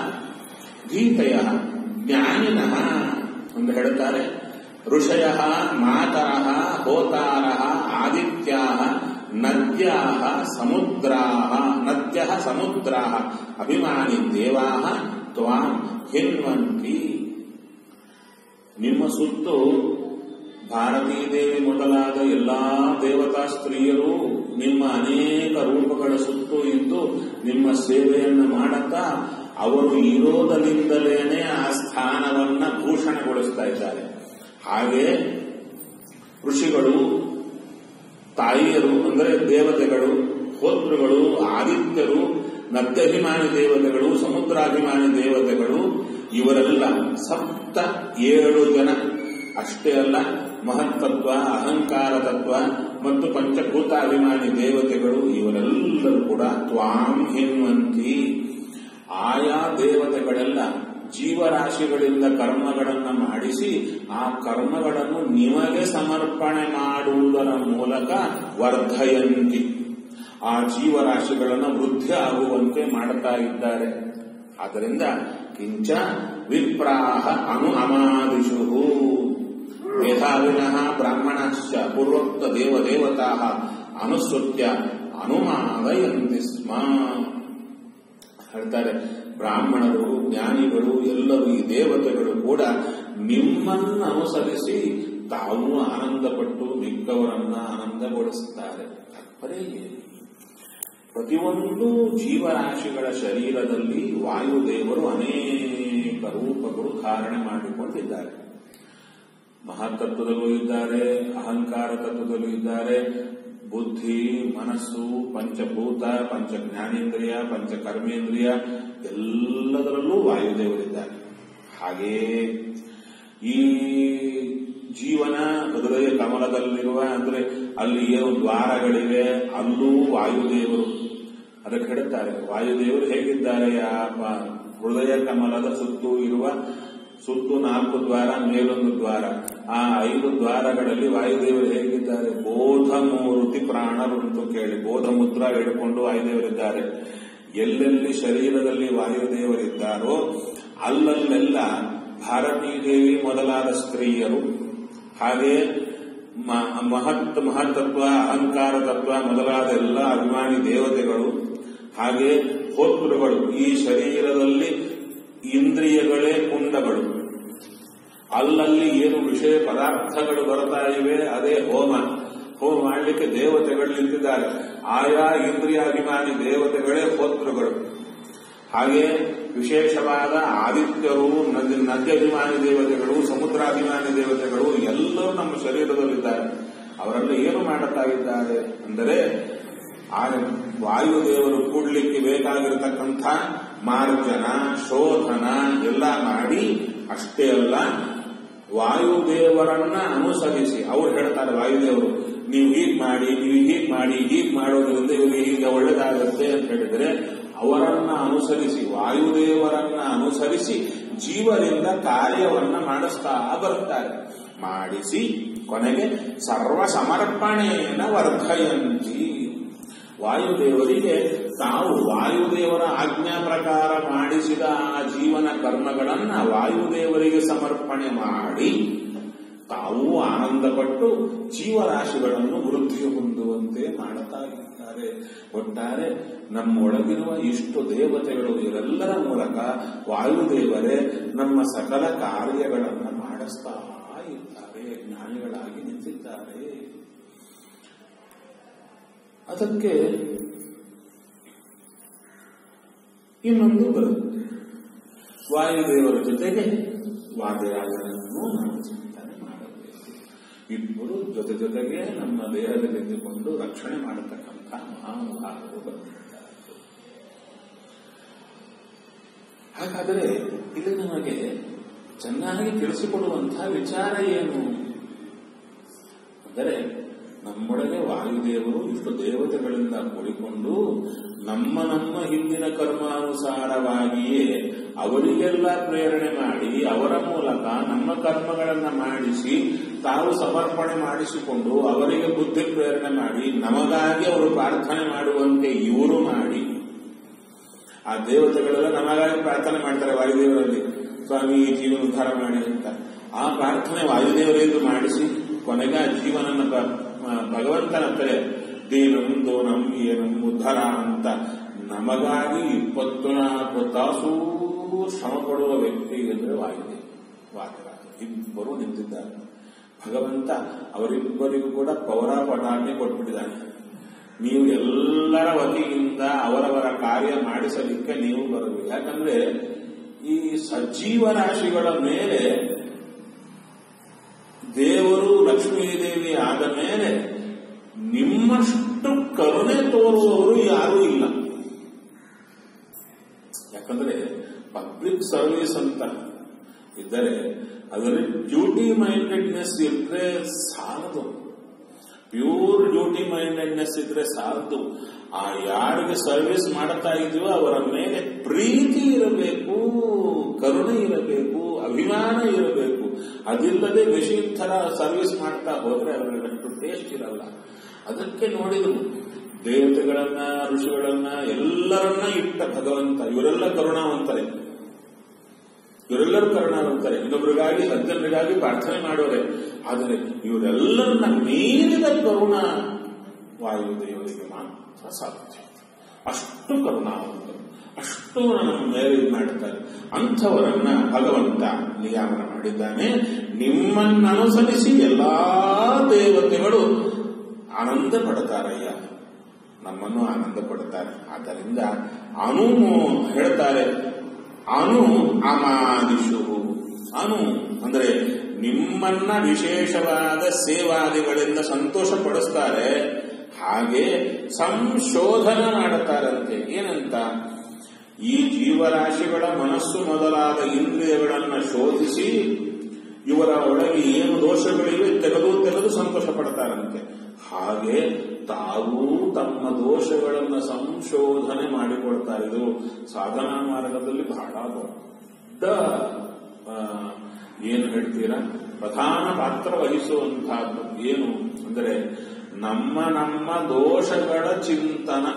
ಧೀತಯ ಜ್ಞಾನಿನಃ ಅಂತ ಹೇಳ್ತಾರೆ ಋಷಯ ಮಾತರ ಹೋತಾರ ಆದಿತ್ಯ ನದ್ಯ ಸಮುದ್ರಾ ನದ್ಯ ಸಮುದ್ರಾ ಅಭಿಮಾನಿ ದೇವಾ ತ್ವಾಂ ಹಿನ್ವಂತಿ ನಿಮ್ಮ ಸುತ್ತು ಭಾರತೀ ದೇವಿ ಮೊದಲಾದ ಎಲ್ಲಾ ದೇವತಾ ಸ್ತ್ರೀಯರು ನಿಮ್ಮ ಅನೇಕ ರೂಪಗಳ ಸುತ್ತು ಇದ್ದು ನಿಮ್ಮ ಸೇವೆಯನ್ನು ಮಾಡುತ್ತಾ ಅವರು ಇರೋದರಿಂದಲೇನೆ ಆ ಸ್ಥಾನವನ್ನ ಭೂಷಣಗೊಳಿಸ್ತಾ ಇದ್ದಾರೆ ಹಾಗೆ ಋಷಿಗಳು ತಾಯಿಯರು ಅಂದರೆ ದೇವತೆಗಳು ಹೋತೃಗಳು ಆದಿತ್ಯರು ನದ್ಯಾಭಿಮಾನಿ ದೇವತೆಗಳು ಸಮುದ್ರಾಭಿಮಾನಿ ದೇವತೆಗಳು ಇವರೆಲ್ಲ ಸಪ್ತ ಏಳು ಜನ ಅಷ್ಟೇ ಅಲ್ಲ ಮಹತ್ತತ್ವ ಅಹಂಕಾರ ತತ್ವ ಮತ್ತು ಪಂಚಭೂತಾಭಿಮಾನಿ ದೇವತೆಗಳು ಇವರೆಲ್ಲರೂ ಕೂಡ ತ್ವಾಂ ಹಿನ್ವಂತಿ ಆಯಾ ದೇವತೆಗಳೆಲ್ಲ ಜೀವರಾಶಿಗಳಿಂದ ಕರ್ಮಗಳನ್ನು ಮಾಡಿಸಿ ಆ ಕರ್ಮಗಳನ್ನು ನಿಮಗೆ ಸಮರ್ಪಣೆ ಮಾಡುವುದರ ಮೂಲಕ ವರ್ಧಯಂತಿ ಆ ಜೀವರಾಶಿಗಳನ್ನು ವೃದ್ಧಿ ಆಗುವಂತೆ ಮಾಡುತ್ತಾ ಇದ್ದಾರೆ ಆದ್ದರಿಂದ ಕಿಂಚ ವಿಪ್ರಾಹ ಅನು ಅಮಾದಿಷು ಮೇಧಾವಿನಃ ಬ್ರಾಹ್ಮಣಶ್ಚ ಪೂರ್ವೋಕ್ತ ದೇವದೇವತಾ ಅನುಸೃತ್ಯ ಅನುಮಾದಯಂತಿ ಸ್ಮ ಹೇಳ್ತಾರೆ ಬ್ರಾಹ್ಮಣರು ಜ್ಞಾನಿಗಳು ಎಲ್ಲರೂ ಈ ದೇವತೆಗಳು ಕೂಡ ನಿಮ್ಮನ್ನು ಅನುಸರಿಸಿ ತಾವು ಆನಂದಪಟ್ಟು ಮಿಕ್ಕವರನ್ನ ಆನಂದಗೊಳಿಸುತ್ತಾರೆ ತಾತ್ಪರ್ಯ ಏನು ಪ್ರತಿಯೊಂದು ಜೀವರಾಶಿಗಳ ಶರೀರದಲ್ಲಿ ವಾಯುದೇವರು ಅನೇಕ ರೂಪಗಳು ಧಾರಣೆ ಮಾಡಿಕೊಂಡಿದ್ದಾರೆ ಮಹತ್ತತ್ವದಲ್ಲೂ ಇದ್ದಾರೆ ಅಹಂಕಾರ ತತ್ವದಲ್ಲೂ ಇದ್ದಾರೆ ಬುದ್ಧಿ ಮನಸ್ಸು ಪಂಚಭೂತ ಪಂಚ ಜ್ಞಾನೇಂದ್ರಿಯ ಪಂಚ ಕರ್ಮೇಂದ್ರಿಯ ಎಲ್ಲದರಲ್ಲೂ ವಾಯುದೇವರಿದ್ದಾರೆ ಹಾಗೆಯೇ ಈ ಜೀವನ ಹೃದಯ ಕಮಲದಲ್ಲಿರುವ ಅಂದ್ರೆ ಅಲ್ಲಿ ಏನು ದ್ವಾರಗಳಿವೆ ಅಲ್ಲೂ ವಾಯುದೇವರು ಅದಕ್ಕೆ ಹೇಳ್ತಾರೆ ವಾಯುದೇವರು ಹೇಗಿದ್ದಾರೆ ಆ ಪ- ಹೃದಯ ಕಮಲದ ಸುತ್ತು ಇರುವ ಸುತ್ತು ನಾಲ್ಕು ದ್ವಾರ ಮೇಲೊಂದು ದ್ವಾರ ಆ ಐದು ದ್ವಾರಗಳಲ್ಲಿ ವಾಯುದೇವರು ಹೇಗಿದ್ದಾರೆ ಬೋಧ ಮೂರ್ತಿ ಪ್ರಾಣರುಂಟು ಕೇಳಿ ಬೋಧ ಮುದ್ರ ಹಿಡ್ಕೊಂಡು ವಾಯುದೇವರಿದ್ದಾರೆ ಎಲ್ಲೆಲ್ಲಿ ಶರೀರದಲ್ಲಿ ವಾಯುದೇವರಿದ್ದಾರೋ ಅಲ್ಲಲ್ಲೆಲ್ಲ ಭಾರತೀ ದೇವಿ ಮೊದಲಾದ ಸ್ತ್ರೀಯರು ಹಾಗೆ ಮ- ಮಹತ್ ಮಹತ್ತತ್ವ ಅಹಂಕಾರ ತತ್ವ ಮೊದಲಾದ ಎಲ್ಲ ಅಭಿಮಾನಿ ದೇವತೆಗಳು ಹಾಗೆ ಹೋತೃಗಳು ಈ ಶರೀರದಲ್ಲಿ ಇಂದ್ರಿಯಗಳೇ ಕುಂಡಗಳು ಅಲ್ಲಲ್ಲಿ ಏನು ವಿಷಯ ಪದಾರ್ಥಗಳು ಬರ್ತಾ ಇವೆ ಅದೇ ಹೋಮ ಹೋಮ ಮಾಡಲಿಕ್ಕೆ ದೇವತೆಗಳು ನಿಂತಿದ್ದಾರೆ ಆಯಾ ಇಂದ್ರಿಯಾಭಿಮಾನಿ ದೇವತೆಗಳೇ ಹೋತೃಗಳು ಹಾಗೆ ವಿಶೇಷವಾದ ಆದಿತ್ಯರು ನದಿ ನದ್ಯಾಭಿಮಾನಿ ದೇವತೆಗಳು ಸಮುದ್ರಾಭಿಮಾನಿ ದೇವತೆಗಳು ಎಲ್ಲರೂ ನಮ್ಮ ಶರೀರದಲ್ಲಿದ್ದಾರೆ ಅವರೆಲ್ಲ ಏನು ಮಾಡುತ್ತಾ ಇದ್ದಾರೆ ಅಂದರೆ ಆ ವಾಯುದೇವರು ಕೂಡ್ಲಿಕ್ಕೆ ಬೇಕಾಗಿರತಕ್ಕಂಥ ಮಾರ್ಜನ ಶೋಧನ ಎಲ್ಲ ಮಾಡಿ ಅಷ್ಟೇ ಅಲ್ಲ ವಾಯುದೇವರನ್ನ ಅನುಸರಿಸಿ ಅವ್ರು ಹೇಳ್ತಾರೆ ವಾಯುದೇವರು ನೀವು ಹೀಗ್ ಮಾಡಿ ನೀವು ಹೀಗ್ ಮಾಡಿ ಹೀಗ್ ಮಾಡೋದ್ರಿಂದ ಇವರಿಗೆ ಹೀಗೆ ಒಳ್ಳೇದಾಗುತ್ತೆ ಅಂತ ಹೇಳಿದ್ರೆ ಅವರನ್ನ ಅನುಸರಿಸಿ ವಾಯುದೇವರನ್ನ ಅನುಸರಿಸಿ ಜೀವರಿಂದ ಕಾರ್ಯವನ್ನ ಮಾಡಿಸ್ತಾ ಬರ್ತಾರೆ ಮಾಡಿಸಿ ಕೊನೆಗೆ ಸರ್ವ ಸಮರ್ಪಣೆಯನ್ನ ವರ್ಧಯಂತಿ ವಾಯುದೇವರಿಗೆ ತಾವು ವಾಯುದೇವರ ಆಜ್ಞಾ ಪ್ರಕಾರ ಮಾಡಿಸಿದ ಆ ಜೀವನ ಕರ್ಮಗಳನ್ನ ವಾಯುದೇವರಿಗೆ ಸಮರ್ಪಣೆ ಮಾಡಿ ತಾವು ಆನಂದಪಟ್ಟು ಜೀವರಾಶಿಗಳನ್ನು ವೃದ್ಧಿ ಹೊಂದುವಂತೆ ಮಾಡುತ್ತಾ ಇದ್ದಾರೆ ಒಟ್ಟಾರೆ ನಮ್ಮೊಳಗಿರುವ ಇಷ್ಟು ದೇವತೆಗಳು ಇವರೆಲ್ಲರ ಮೂಲಕ ವಾಯುದೇವರೇ ನಮ್ಮ ಸಕಲ ಕಾರ್ಯಗಳನ್ನು ಮಾಡಿಸ್ತಾ ಇದ್ದಾರೆ ಜ್ಞಾನಿಗಳಾಗಿ ನಿಂತಿದ್ದಾರೆ ಅದಕ್ಕೆ ಇನ್ನೊಂದು ಬರುತ್ತೆ ವಾಯುದೇವರ ಜೊತೆಗೆ ವಾದರಾಜನನ್ನು ನಾವು ಚಿಂತನೆ ಮಾಡಬೇಕು ಇಬ್ಬರು ಜೊತೆ ಜೊತೆಗೆ ನಮ್ಮ ದೇಹದಲ್ಲಿ ನಿಂತುಕೊಂಡು ರಕ್ಷಣೆ ಮಾಡತಕ್ಕಂಥ ಮಹಾನುಭಾವರು ಬಂದಿದ್ದಾರೆ ಹಾಗಾದರೆ ಇಲ್ಲಿ ನಮಗೆ ಚೆನ್ನಾಗಿ ತಿಳಿಸಿಕೊಡುವಂತಹ ವಿಚಾರ ಏನು ಅಂದರೆ ನಮ್ಮೊಳಗೆ ವಾಯುದೇವರು ಇಷ್ಟು ದೇವತೆಗಳಿಂದ ಕೂಡಿಕೊಂಡು ನಮ್ಮ ನಮ್ಮ ಹಿಂದಿನ ಕರ್ಮಾನುಸಾರವಾಗಿಯೇ ಅವರಿಗೆಲ್ಲ ಪ್ರೇರಣೆ ಮಾಡಿ ಅವರ ಮೂಲಕ ನಮ್ಮ ಕರ್ಮಗಳನ್ನ ಮಾಡಿಸಿ ತಾವು ಸಮರ್ಪಣೆ ಮಾಡಿಸಿಕೊಂಡು ಅವರಿಗೆ ಬುದ್ಧಿ ಪ್ರೇರಣೆ ಮಾಡಿ ನಮಗಾಗಿ ಅವರು ಪ್ರಾರ್ಥನೆ ಮಾಡುವಂತೆ ಇವರು ಮಾಡಿ ಆ ದೇವತೆಗಳೆಲ್ಲ ನಮಗಾಗಿ ಪ್ರಾರ್ಥನೆ ಮಾಡ್ತಾರೆ ವಾಯುದೇವರಲ್ಲಿ ಸ್ವಾಮಿ ಈ ಜೀವನ ಉದ್ಧಾರ ಮಾಡಿ ಅಂತ ಆ ಪ್ರಾರ್ಥನೆ ವಾಯುದೇವರೆಂದು ಮಾಡಿಸಿ ಕೊನೆಗೆ ಆ ಜೀವನನ್ನ ಭಗವಂತನ ಹತ್ರ ದೀನಂ ದೋನಂ ಏನಂ ಉದ್ಧಾರ ಅಂತ ನಮಗಾಗಿ ಇಪ್ಪತ್ತು ನಾಲ್ಕು ತಾಸೂ ಶ್ರಮ ಪಡುವ ವ್ಯಕ್ತಿ ಎಂದರೆ ವಾಯುದೇವ ವಾಯುರಾಜ ಇಬ್ಬರು ನಿಂತಿದ್ದಾರೆ ಭಗವಂತ ಅವರಿಬ್ಬರಿಗೂ ಕೂಡ ಪೌರಾಪಟಾಜ್ಞೆ ಕೊಟ್ಬಿಟ್ಟಿದ್ದಾನೆ ನೀವು ಎಲ್ಲರ ವತಿಯಿಂದ ಅವರವರ ಕಾರ್ಯ ಮಾಡಿಸಲಿಕ್ಕೆ ನೀವು ಬರಬೇಕು ಯಾಕಂದ್ರೆ ಈ ಸಜೀವ ರಾಶಿಗಳ ಮೇಲೆ ದೇವರು ಲಕ್ಷ್ಮೀದೇವಿ ಆದ ಮೇಲೆ ನಿಮ್ಮಷ್ಟು ಕರುಣೆ ತೋರುವವರು ಯಾರೂ ಇಲ್ಲ ಯಾಕಂದ್ರೆ ಪಬ್ಲಿಕ್ ಸರ್ವಿಸ್ ಅಂತ ಇದ್ದರೆ ಅದರಲ್ಲಿ ಡ್ಯೂಟಿ ಮೈಂಡೆಡ್ನೆಸ್ ಇದ್ರೆ ಸಾಲದು ಪ್ಯೂರ್ ಡ್ಯೂಟಿ ಮೈಂಡೆಡ್ನೆಸ್ ಇದ್ರೆ ಸಾಲದು ಆ ಯಾರಿಗೆ ಸರ್ವಿಸ್ ಮಾಡ್ತಾ ಇದೆಯೋ ಅವರ ಮೇಲೆ ಪ್ರೀತಿ ಇರಬೇಕು ಕರುಣೆ ಇರಬೇಕು ಅಭಿಮಾನ ಇರಬೇಕು ಅದಿಲ್ಲದೆ ಮೆಷಿನ್ ತರ ಸರ್ವಿಸ್ ಮಾಡ್ತಾ ಹೋದ್ರೆ ಅವರಿಗೆ ಅಷ್ಟು ಟೇಸ್ಟ್ ಇರಲ್ಲ ಅದಕ್ಕೆ ನೋಡಿದ್ರು ದೇವತೆಗಳನ್ನ ಋಷಿಗಳನ್ನ ಎಲ್ಲರನ್ನ ಇಟ್ಟ ಭಗವಂತ ಇವರೆಲ್ಲ ಕರುಣಾವಂತರೆ ಇವರೆಲ್ಲರೂ ಕರುಣಾವಂತರೆ ಇನ್ನೊಬ್ಬರಿಗಾಗಿ ಸಜ್ಜನರಿಗಾಗಿ ಪ್ರಾರ್ಥನೆ ಮಾಡೋರೆ ಆದರೆ ಇವರೆಲ್ಲರನ್ನ ಮೀರಿದ ಕರುಣ ವಾಯುದೇವರಿಗೆ ಮಾತ್ರ ಸಾಧ್ಯ ಅಷ್ಟು ಕರುಣಾವಂತರು ಅಷ್ಟು ನಮ್ಮ ಮೇಲೆ ಇದು ಮಾಡ್ತಾರೆ ಅಂಥವರನ್ನ ಭಗವಂತ ನಿಯಾಮನ ಮಾಡಿದ್ದಾನೆ ನಿಮ್ಮನ್ನನುಸರಿಸಿ ಎಲ್ಲಾ ದೇವತೆಗಳು ಆನಂದ ಪಡ್ತಾರಯ್ಯ ನಮ್ಮನ್ನು ಆನಂದ ಪಡ್ತಾರೆ ಆದ್ದರಿಂದ ಅನುಮೋ ಹೇಳ್ತಾರೆ ಅನು ಅಮಾನಿಷು ಅನು ಅಂದ್ರೆ ನಿಮ್ಮನ್ನ ವಿಶೇಷವಾದ ಸೇವಾದಿಗಳಿಂದ ಸಂತೋಷ ಪಡಿಸ್ತಾರೆ ಹಾಗೆ ಸಂಶೋಧನ ಮಾಡುತ್ತಾರಂತೆ ಏನಂತ ಈ ಜೀವರಾಶಿಗಳ ಮನಸ್ಸು ಮೊದಲಾದ ಇಂದ್ರಿಯಗಳನ್ನು ಶೋಧಿಸಿ ಇವರ ಒಳಗೆ ಏನು ದೋಷಗಳಿವೆ ತೆಗೆದು ತೆಗೆದು ಸಂತೋಷ ಪಡ್ತಾರಂತೆ ಹಾಗೆ ತಾವು ತಮ್ಮ ದೋಷಗಳನ್ನು ಸಂಶೋಧನೆ ಮಾಡಿಕೊಳ್ತಾರೆ ಇದು ಸಾಧನಾ ಮಾರ್ಗದಲ್ಲಿ ಬಹಳ ದೊಡ್ಡ ಏನು ಹೇಳ್ತೀರಾ ಪ್ರಧಾನ ಪಾತ್ರ ವಹಿಸುವಂತಹದ್ದು ಏನು ಅಂದರೆ ನಮ್ಮ ನಮ್ಮ ದೋಷಗಳ ಚಿಂತನ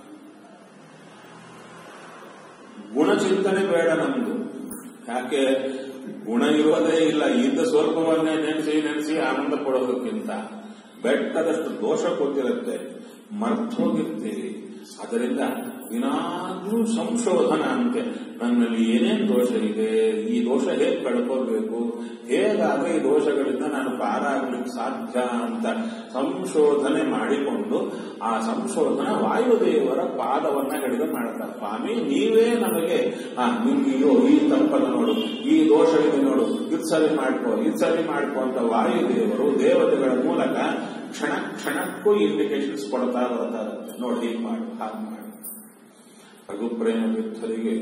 ಗುಣಚಿಂತನೆ ಬೇಡ ನಮ್ದು ಯಾಕೆ ಗುಣ ಇರೋದೇ ಇಲ್ಲ ಇದ್ದ ಸ್ವಲ್ಪವನ್ನೇ ನೆನೆಸಿ ನೆನೆಸಿ ಆನಂದ ಪಡೋದಕ್ಕಿಂತ ಬೆಟ್ಟದಷ್ಟು ದೋಷ ಕೊಟ್ಟಿರುತ್ತೆ ಮರ್ತು ಹೋಗಿರ್ತೀವಿ ಅದರಿಂದ ಏನಾದ್ರೂ ಸಂಶೋಧನ ಅಂತೆ ನನ್ನಲ್ಲಿ ಏನೇನು ದೋಷ ಇದೆ ಈ ದೋಷ ಹೇಗೆ ಕಳ್ಕೋಬೇಕು ಹೇಗಾದ್ರೆ ಈ ದೋಷಗಳಿಂದ ನಾನು ಪಾರಾಗ್ಲಿಕ್ಕೆ ಸಾಧ್ಯ ಅಂತ ಸಂಶೋಧನೆ ಮಾಡಿಕೊಂಡು ಆ ಸಂಶೋಧನ ವಾಯುದೇವರ ಪಾದವನ್ನ ಹಿಡಿದು ಮಾಡ್ತಾರೆ ಸ್ವಾಮಿ ನೀವೇ ನಮಗೆ ಆ ನಿಮ್ಗೆ ಅಯ್ಯೋ ಈ ತಪ್ಪನ್ನು ನೋಡು ಈ ದೋಷ ಇದೆ ನೋಡು ಇದು ಸರಿ ಮಾಡ್ಕೋ ಇದು ಸರಿ ಮಾಡ್ಕೋ ಅಂತ ವಾಯುದೇವರು ದೇವತೆಗಳ ಮೂಲಕ ಕ್ಷಣ ಕ್ಷಣಕ್ಕೂ ಇಂಡಿಕೇಶನ್ಸ್ ಕೊಡ್ತಾ ಬರ್ತಾ ಇರುತ್ತೆ ನೋಡಿ ಹೀಗೆ ಮಾಡು ಹಾಗೆ ಮಾಡು ರಘುಪ್ರೇಮ ವಿಠಲಿಗೆ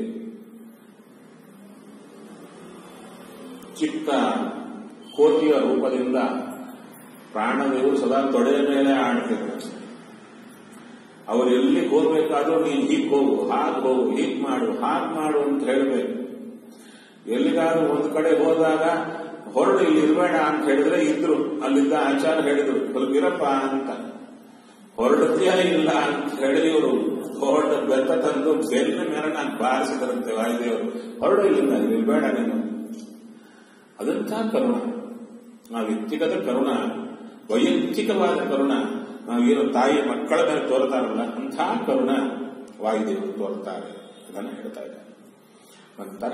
ಚಿಕ್ಕ ಕೋತಿಯ ರೂಪದಿಂದ ಪ್ರಾಣದೇವರು ಸದಾ ತೊಡೆಯ ಮೇಲೆ ಆಡ್ತಿದ್ರು ಅವರು ಎಲ್ಲಿ ಹೋಗ್ಬೇಕಾದ್ರೂ ನೀನು ಹೀಗ್ ಹೋಗು ಹಾಗೆ ಹೋಗು ಹೀಗ್ ಮಾಡು ಹಾಗೆ ಮಾಡು ಅಂತ ಹೇಳ್ಬೇಕು ಎಲ್ಲಿಗಾದ್ರೂ ಒಂದ್ ಕಡೆ ಹೋದಾಗ ಹೊರಡು ಇಲ್ಲಿ ಇರಬೇಡ ಅಂತ ಹೇಳಿದ್ರೆ ಇದ್ರು ಅಲ್ಲಿದ್ದ ಆಚಾರ ಹೇಳಿದ್ರು ಸ್ವಲ್ಪ ಇರಪ್ಪ ಅಂತ ಹೊರಡತೀಯ ಇಲ್ಲ ಅಂತ ಹೇಳಿ ಇವರು ದೊಡ್ಡ ಬೆತ್ತ ತಂದು ಬೆನ್ನ ಮೇಲೆ ನಾನು ಬಾರಿಸಿದ್ರಂತೆ ವಾಯುದೇವರು ಹೊರಡು ಇಲ್ಲಿಂದ ಇಲ್ಲಿ ಇರಬೇಡ ನೀನು ಅದಂಥ ಕರುಣ ಆ ವ್ಯಕ್ತಿಗತ ಕರುಣ ವೈಯಕ್ತಿಕವಾದ ಕರುಣ ನಾವೇನು ತಾಯಿ ಮಕ್ಕಳ ಮೇಲೆ ತೋರ್ತಾರಲ್ಲ ಅಂಥ ಕರುಣ ವಾಯುದೇವರು ತೋರ್ತಾರೆ ಅದನ್ನು ಹೇಳ್ತಾ ಇದ್ದಾರೆ ನಂತರ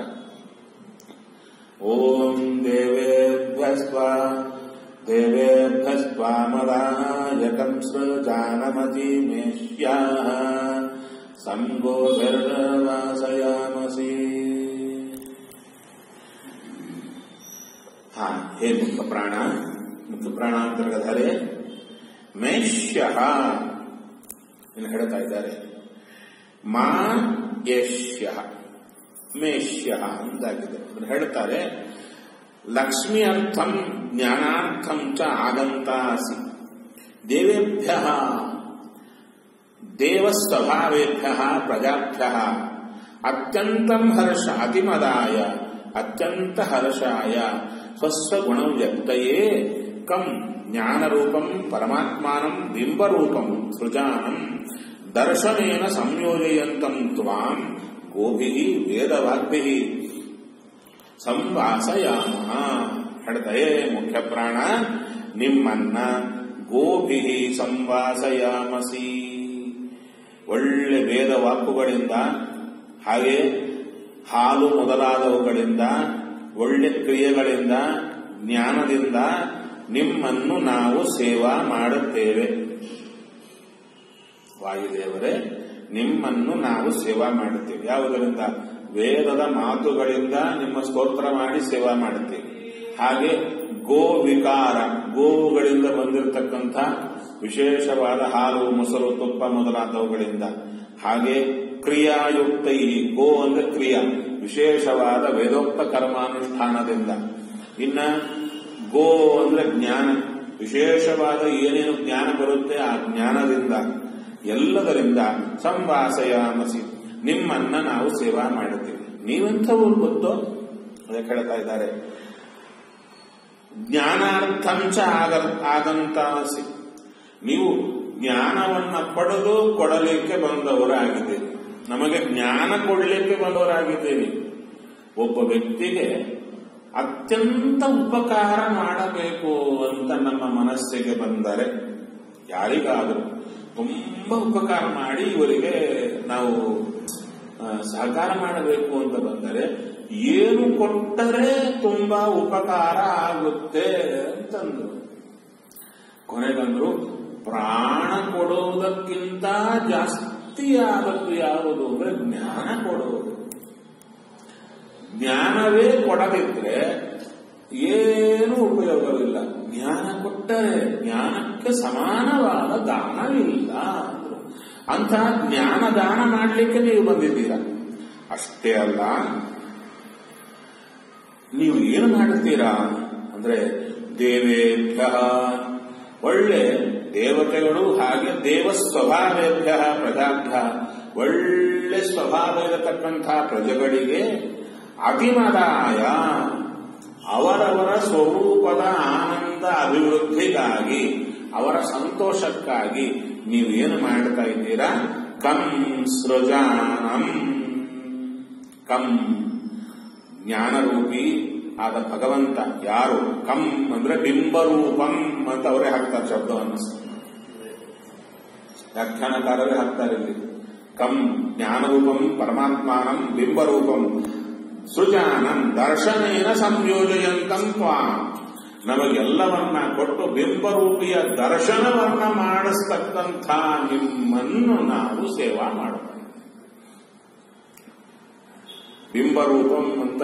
ಓಂ ದೇವೇಭ್ಯಸ್ವ ದೇವೇಭ್ಯಸ್ವಾಮರಾಯಕಂ ಸೃಜಾನಮತಿಮೇಷ್ಯಾ ಸಂಗೋಧರ್ವಾಸಯಾಮಸಿ ಹಾ ಹೇ ಮುಖ್ಯ ಪ್ರಾಣ ಮುಖ್ಯ ಪ್ರಾಣಾಂತರ್ಗತರೆ ಮೇಷ್ಯ ಇನ್ನು ಹೇಳ್ತಾ ಇದ್ದಾರೆ ಮಾ ಯಶ್ಯ ಮೇಷ್ಯ ಅಂತಾಗಿದೆ ಅದನ್ನು ಹೇಳ್ತಾರೆ ಲಕ್ಷ್ಮಿ ಅರ್ಥಂ ಜ್ಞಾನಾರ್ಥಂ ಚ ಆಗಂತಾಸಿ ದೇವೇಭ್ಯ ದೇವಸ್ವಭಾವೇಭ್ಯ ಪ್ರಜಾಭ್ಯ ಅತ್ಯಂತಂ ಹರ್ಷ ಅತಿಮದಾಯ ಅತ್ಯಂತ ಹರ್ಷಾಯ ಸ್ವಸ್ವಗುಣಂ ವ್ಯಕ್ತಯೇ ಕಂ ಜ್ಞಾನರೂಪಂ ಪರಮಾತ್ಮಾನಂ ಬಿಂಬರೂಪಂ ಸೃಜಾನಂ ದರ್ಶನೇನ ಸಂಯೋಜಯಂತಂ ತ್ವಾಂ ಗೋಭಿ ವೇದವಾಗ್ಭಿ ಸಂವಾಸಯಾಮ ಹೇಳ್ತಯೇ ಮುಖ್ಯ ಪ್ರಾಣ ನಿಮ್ಮನ್ನ ಗೋಭಿ ಸಂವಾಸಯಾಮಸಿ ಒಳ್ಳೆ ವೇದ ವಾಕುಗಳಿಂದ ಹಾಗೆ ಹಾಲು ಮೊದಲಾದವುಗಳಿಂದ ಒಳ್ಳೆ ಕ್ರಿಯೆಗಳಿಂದ ಜ್ಞಾನದಿಂದ ನಿಮ್ಮನ್ನು ನಾವು ಸೇವಾ ಮಾಡುತ್ತೇವೆ ವಾಯುದೇವರೇ ನಿಮ್ಮನ್ನು ನಾವು ಸೇವಾ ಮಾಡುತ್ತೇವೆ ಯಾವುದರಿಂದ ವೇದದ ಮಾತುಗಳಿಂದ ನಿಮ್ಮ ಸ್ತೋತ್ರ ಮಾಡಿ ಸೇವಾ ಮಾಡುತ್ತೇವೆ ಹಾಗೆ ಗೋ ವಿಕಾರ ಗೋವುಗಳಿಂದ ಬಂದಿರತಕ್ಕಂಥ ವಿಶೇಷವಾದ ಹಾಲು ಮೊಸರು ತುಪ್ಪ ಮೊದಲಾದವುಗಳಿಂದ ಹಾಗೆ ಕ್ರಿಯಾಯುಕ್ತ ಈ ಗೋ ಅಂದ್ರೆ ಕ್ರಿಯಾ ವಿಶೇಷವಾದ ವೇದೋಕ್ತ ಕರ್ಮಾನುಷ್ಠಾನದಿಂದ ಇನ್ನ ಗೋ ಅಂದ್ರೆ ಜ್ಞಾನ ವಿಶೇಷವಾದ ಏನೇನು ಜ್ಞಾನ ಬರುತ್ತೆ ಆ ಜ್ಞಾನದಿಂದ ಎಲ್ಲದರಿಂದ ಸಂವಾಸಯಾಮಸಿ ನಿಮ್ಮನ್ನ ನಾವು ಸೇವಾ ಮಾಡುತ್ತೇವೆ ನೀವೆಂಥವ್ರು ಗೊತ್ತೋ ಅದಕ್ಕೆ ಹೇಳ್ತಾ ಇದ್ದಾರೆ ಜ್ಞಾನಾರ್ಥಂಚ ಆಗ ಆಗಂತಾಸಿ ನೀವು ಜ್ಞಾನವನ್ನ ಪಡೆದು ಕೊಡಲಿಕ್ಕೆ ಬಂದವರಾಗಿದ್ದೀರಿ ನಮಗೆ ಜ್ಞಾನ ಕೊಡಲಿಕ್ಕೆ ಬಂದವರಾಗಿದ್ದೀರಿ ಒಬ್ಬ ವ್ಯಕ್ತಿಗೆ ಅತ್ಯಂತ ಉಪಕಾರ ಮಾಡಬೇಕು ಅಂತ ನಮ್ಮ ಮನಸ್ಸಿಗೆ ಬಂದರೆ ಯಾರಿಗಾದರೂ ತುಂಬಾ ಉಪಕಾರ ಮಾಡಿ ಇವರಿಗೆ ನಾವು ಆ, ಸಹಕಾರ ಮಾಡಬೇಕು ಅಂತ ಬಂದರೆ ಏನು ಕೊಟ್ಟರೆ ತುಂಬಾ ಉಪಕಾರ ಆಗುತ್ತೆ ಅಂತಂದ್ರು ಕೊನೆಗಂದ್ರು ಪ್ರಾಣ ಕೊಡುವುದಕ್ಕಿಂತ ಜಾಸ್ತಿ ಆದದ್ದು ಯಾವುದು ಅಂದ್ರೆ ಜ್ಞಾನ ಕೊಡುವುದು ಜ್ಞಾನವೇ ಕೊಡದಿದ್ರೆ ಏನು ಉಪಯೋಗವಿಲ್ಲ ಜ್ಞಾನ ಕೊಟ್ಟರೆ ಜ್ಞಾನಕ್ಕೆ ಸಮಾನವಾದ ದಾನವಿಲ್ಲ ಅಂದ್ರು. ಅಂಥ ಜ್ಞಾನ ದಾನ ಮಾಡಲಿಕ್ಕೆ ನೀವು ಬಂದಿದ್ದೀರಾ ಅಷ್ಟೇ ಅಲ್ಲ ನೀವು ಏನು ಮಾಡುತ್ತೀರಾ ಅಂದ್ರೆ ದೇವೇಭ್ಯ ಒಳ್ಳೆ ದೇವತೆಗಳು ಹಾಗೆ ದೇವ ಸ್ವಭಾವೇಭ್ಯ ಪ್ರಜಾಭ್ಯ ಒಳ್ಳೆ ಸ್ವಭಾವ ಇರತಕ್ಕಂಥ ಪ್ರಜೆಗಳಿಗೆ ಅತಿಮದಾಯ ಅವರವರ ಸ್ವರೂಪದ ಆನಂದ ಅಭಿವೃದ್ಧಿಗಾಗಿ ಅವರ ಸಂತೋಷಕ್ಕಾಗಿ ನೀವು ಏನು ಮಾಡ್ತಾ ಇದ್ದೀರಾ ಕಂ ಸೃಜಾನಂ ಕಂ ಜ್ಞಾನರೂಪಿ ಆದ ಭಗವಂತ ಯಾರು ಕಂ ಅಂದ್ರೆ ಬಿಂಬರೂಪಂ ಅಂತ ಅವರೇ ಹಾಕ್ತಾರೆ ಶಬ್ದವನ್ನು ವ್ಯಾಖ್ಯಾನಕಾರರೇ ಹಾಕ್ತಾರೆ ಇಲ್ಲಿ ಕಂ ಜ್ಞಾನರೂಪಂ ಪರಮಾತ್ಮಾನಂ ಬಿಂಬರೂಪಂ ಸೃಜಾನಂ ದರ್ಶನೇನ ಸಂಯೋಜಯಂತಂ ತ್ವಾಂ ನಮಗೆಲ್ಲವನ್ನ ಕೊಟ್ಟು ಬಿಂಬರೂಪಿಯ ದರ್ಶನವನ್ನ ಮಾಡಿಸ್ತಕ್ಕಂಥ ನಿಮ್ಮನ್ನು ನಾವು ಸೇವಾ ಮಾಡೋಣ ಬಿಂಬರೂಪಂ ಅಂತ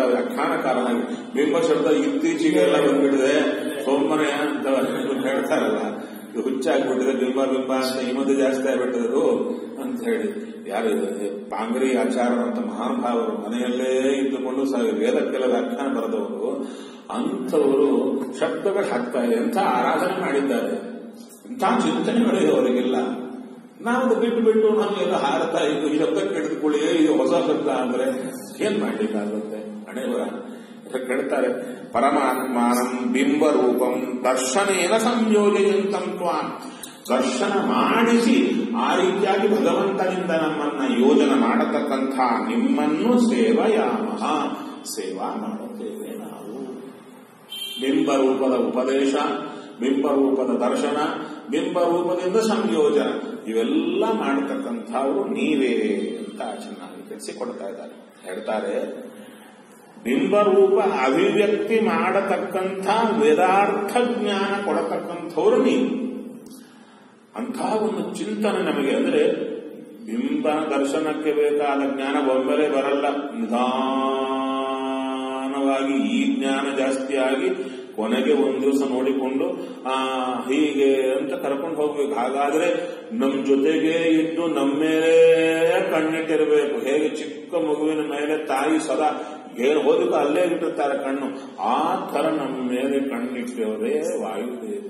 ವ್ಯಾಖ್ಯಾನಕಾರನಾಗಿ ಬಿಂಬ ಶಬ್ದ ಇತ್ತೀಚೆಗೆಲ್ಲ ಬಂದ್ಬಿಡಿದೆ ಸೋಮನೆ ಅಂತ ಹೇಳ್ತಾರಲ್ಲ ಇದು ಹುಚ್ಚಾಗ್ಬಿಟ್ಟಿದೆ ಬಿಂಬ ಬಿಂಬ ಅಂತ ಈ ಮಧ್ಯೆ ಜಾಸ್ತಿ ಆಗ್ಬಿಟ್ಟಿದ್ರು ಅಂತ ಹೇಳಿ ಯಾರು ಇದು? ಪಾಂಗರಿ ಆಚಾರ ಅಂತ ಮಹಾನುಭಾವರು ಮನೆಯಲ್ಲೇ ಇದ್ದುಕೊಂಡು ಸ ವೇದಕ್ಕೆಲ್ಲ ವ್ಯಾಖ್ಯಾನ ಬರೆದವರು ಅಂಥವರು ಶಬ್ದಗಳು ಹಾಕ್ತಾ ಇದೆ ಎಂಥ ಆರಾಧನೆ ಮಾಡಿದ್ದಾರೆ ಇಂಥ ಚಿಂತನೆಗಳಿದೆ ಅವರಿಗೆಲ್ಲ ನಾವು ಬಿಟ್ಟು ಬಿಟ್ಟು ನಮಗೆಲ್ಲ ಹಾರತಾ ಇದು ಈ ಶಬ್ದ ಕೆಡಿದುಕೊಳ್ಳಿ ಇದು ಹೊಸ ಶಬ್ದ ಅಂದ್ರೆ ಏನ್ ಮಾಡ್ಲಿಕ್ಕಾಗುತ್ತೆ ಹಣೆವರ ಕೇಳ್ತಾರೆ ಪರಮಾತ್ಮಾನಂ ಬಿಂಬ ರೂಪಂ ದರ್ಶನೇನ ಸಂಯೋಜಯಂತಂ ತ್ವಾಂ ದರ್ಶನ ಮಾಡಿಸಿ ಆ ರೀತಿಯಾಗಿ ಭಗವಂತನಿಂದ ನಮ್ಮನ್ನ ಯೋಜನೆ ಮಾಡತಕ್ಕಂಥ ನಿಮ್ಮನ್ನು ಸೇವಯಾಮಹ ಸೇವಾ ಮಾಡುತ್ತೇವೆ ನಾವು ಬಿಂಬರೂಪದ ಉಪದೇಶ ಬಿಂಬರೂಪದ ದರ್ಶನ ಬಿಂಬರೂಪದಿಂದ ಸಂಯೋಜನ ಇವೆಲ್ಲ ಮಾಡತಕ್ಕಂಥವ್ರು ನೀವೇ ಅಂತ ಚೆನ್ನಾಗಿ ತಿಳಿಸಿಕೊಡ್ತಾ ಇದ್ದಾರೆ ಹೇಳ್ತಾರೆ ಬಿಂಬರೂಪ ಅಭಿವ್ಯಕ್ತಿ ಮಾಡತಕ್ಕಂಥ ವೇದಾರ್ಥ ಜ್ಞಾನ ಕೊಡತಕ್ಕಂಥವ್ರು ನೀವು ಅಂಥ ಒಂದು ಚಿಂತನೆ ನಮಗೆ ಅಂದ್ರೆ ಬಿಂಬ ದರ್ಶನಕ್ಕೆ ಬೇಕಾದ ಜ್ಞಾನ ಒಮ್ಮೆಲೆ ಬರಲ್ಲ ನಿಧಾನವಾಗಿ ಈ ಜ್ಞಾನ ಜಾಸ್ತಿ ಆಗಿ ಕೊನೆಗೆ ಒಂದು ದಿವಸ ನೋಡಿಕೊಂಡು ಆ ಹೀಗೆ ಅಂತ ಕರ್ಕೊಂಡು ಹೋಗ್ಬೇಕು ಹಾಗಾದ್ರೆ ನಮ್ ಜೊತೆಗೆ ಇದ್ದು ನಮ್ಮ ಮೇಲೆ ಕಣ್ಣಿಟ್ಟಿರಬೇಕು ಹೇಗೆ ಚಿಕ್ಕ ಮಗುವಿನ ಮೇಲೆ ತಾಯಿ ಸದಾ ಏನು ಹೋದಕ್ಕೂ ಅಲ್ಲೇ ಇಟ್ಟಿರ್ತಾರೆ ಕಣ್ಣು ಆ ತರ ನಮ್ಮ ಮೇಲೆ ಕಣ್ಣಿಟ್ಟವರೇ ವಾಯುದೇವರು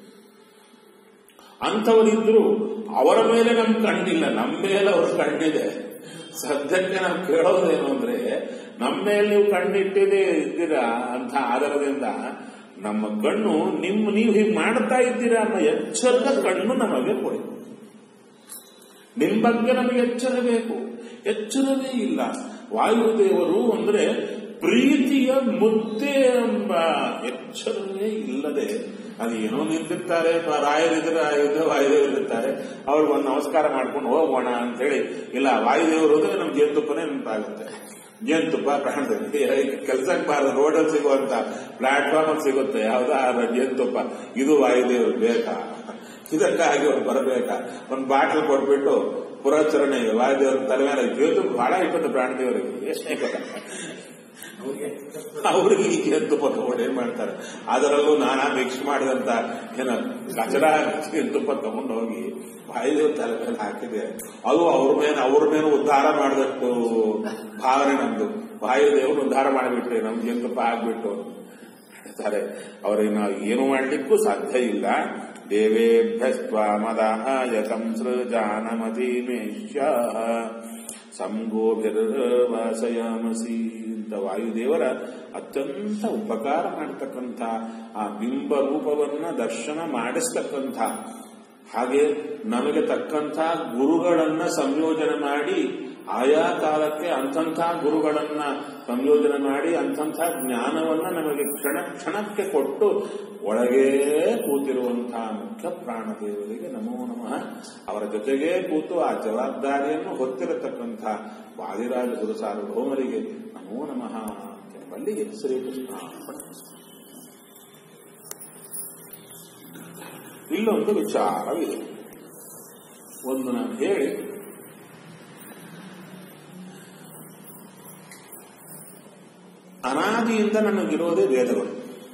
ಅಂಥವರಿದ್ರು ಅವರ ಮೇಲೆ ನಮ್ ಕಣ್ಣಿಲ್ಲ ನಮ್ಮ ಮೇಲೆ ಅವ್ರ ಕಣ್ಣಿದೆ ಸದ್ಯಕ್ಕೆ ನಾವು ಕೇಳೋದೇನು ಅಂದ್ರೆ ನಮ್ಮ ಮೇಲೆ ನೀವು ಕಣ್ಣಿಟ್ಟಿದೆ ಇದ್ದೀರಾ ಅಂತ ಆಧಾರದಿಂದ ನಮ್ಮ ಕಣ್ಣು ನಿಮ್ಮ ನೀವು ಹೀಗೆ ಮಾಡ್ತಾ ಇದ್ದೀರಾ ಅನ್ನೋ ಎಚ್ಚರದ ಕಣ್ಣು ನಮಗೆ ಕೊಡಿ ನಿಮ್ ಬಗ್ಗೆ ನಮಗೆ ಎಚ್ಚರ ಬೇಕು ಎಚ್ಚರವೇ ಇಲ್ಲ ವಾಯುದೇವರು ಅಂದ್ರೆ ಪ್ರೀತಿಯ ಮುದ್ದೆ ಎಂಬ ಎಚ್ಚರವೇ ಇಲ್ಲದೆ ಅದು ಏನೋ ನಿಂತಿರ್ತಾರೆ ರಾಯರಿದ್ರೆ ರಾಯರಿದ್ರೆ ವಾಯುದೇವರಿರ್ತಾರೆ ಅವ್ರಿಗೆ ಒಂದು ನಮಸ್ಕಾರ ಮಾಡ್ಕೊಂಡು ಹೋಗೋಣ ಅಂತ ಹೇಳಿ ಇಲ್ಲ ವಾಯುದೇವರು ಹೋದ್ರೆ ನಮ್ಗೆ ಜೇನುತುಪ್ಪನೇ ನೆನಪಾಗುತ್ತೆ ಜೇನುತುಪ್ಪ ಪ್ರಾಣದಲ್ಲಿ ಕೆಲ್ಸಕ್ಕೆ ಬಾರ ರೋಡಲ್ಲಿ ಸಿಗುವಂತ ಪ್ಲಾಟ್ಫಾರ್ಮ್ ಅಲ್ಲಿ ಸಿಗುತ್ತೆ ಯಾವ್ದಾ ಜೇನುತುಪ್ಪ ಇದು ವಾಯುದೇವರು ಬೇಕಾ ಇದಕ್ಕಾಗಿ ಅವ್ರು ಬರಬೇಕಾ ಒಂದು ಬಾಟಲ್ ಕೊಟ್ಬಿಟ್ಟು ಪುರಾಚರಣೆ ವಾಯುದೇವ್ರ ತಲೆ ಮೇಲೆ ಜೇನುತುಪ್ಪ ಬಹಳ ಇಟ್ಟದ್ದು ಪ್ರಾಣದೇವರಿಗೆ ಎಷ್ಟೇ ಗೊತ್ತಾ ಅವ್ರಿಗೆ ಈ ಜೇನುತುಪ್ಪ ತಗೊಂಡು ಏನ್ ಮಾಡ್ತಾರೆ ಅದರಲ್ಲೂ ನಾನಾ ಮಿಕ್ಸ್ ಮಾಡಿದಂತ ಏನ ಕಚಡ ಜೇನುತುಪ್ಪ ತಗೊಂಡು ಹೋಗಿ ವಾಯುದೇವ್ರ ತಲೆ ಮೇಲೆ ಹಾಕಿದೆ ಅದು ಅವ್ರ ಮೇಲೆ ಅವ್ರ ಮೇಲೆ ಉದ್ಧಾರ ಮಾಡಿದಷ್ಟು ಭಾವನೆ ನಮ್ದು ವಾಯುದೇವರು ಉದ್ಧಾರ ಮಾಡಿಬಿಟ್ರೆ ನಮ್ ಜೇನುತುಪ್ಪ ಆಗ್ಬಿಟ್ಟು ಹೇಳ್ತಾರೆ ಅವ್ರಿಗೆ ನಾವು ಏನು ಮಾಡ್ಲಿಕ್ಕೂ ಸಾಧ್ಯ ಇಲ್ಲ ದೇವೇಭ್ಯಸ್ವಾಮದಾಯ ಸಂಸೃಜಾನಮತಿಮೇಶ್ಯ ಸಂಗೋಭಿರ್ವಾಸಯಾಮಸಿ ಅಂತ ವಾಯುದೇವರ ಅತ್ಯಂತ ಉಪಕಾರ ಮಾಡತಕ್ಕಂಥ ಆ ಬಿಂಬ ರೂಪವನ್ನ ದರ್ಶನ ಮಾಡಿಸ್ತಕ್ಕಂಥ ಹಾಗೆ ನಮಗೆ ತಕ್ಕಂಥ ಗುರುಗಳನ್ನ ಸಂಯೋಜನೆ ಮಾಡಿ ಆಯಾ ಕಾಲಕ್ಕೆ ಅಂಥಂಥ ಗುರುಗಳನ್ನ ಸಂಯೋಜನೆ ಮಾಡಿ ಅಂಥಂಥ ಜ್ಞಾನವನ್ನ ನಮಗೆ ಕ್ಷಣ ಕ್ಷಣಕ್ಕೆ ಕೊಟ್ಟು ಒಳಗೇ ಕೂತಿರುವಂತಹ ಮುಖ್ಯ ಪ್ರಾಣದೇವರಿಗೆ ನಮೋ ನಮಃ ಅವರ ಜೊತೆಗೇ ಕೂತು ಆ ಜವಾಬ್ದಾರಿಯನ್ನು ಹೊತ್ತಿರತಕ್ಕಂಥ ವಾದಿರಾಜ ಗುರು ಸಾರ್ವಭೌಮರಿಗೆ ನಮೋ ನಮಃ ಎಂಬಲ್ಲಿಗೆ ಶ್ರೀಕೃಷ್ಣ ಇಲ್ಲೊಂದು ವಿಚಾರವಿದೆ ಒಂದು ನಾನು ಹೇಳಿ ಅನಾದಿಯಿಂದ ನನಗಿರೋದೇ ವೇದಗಳು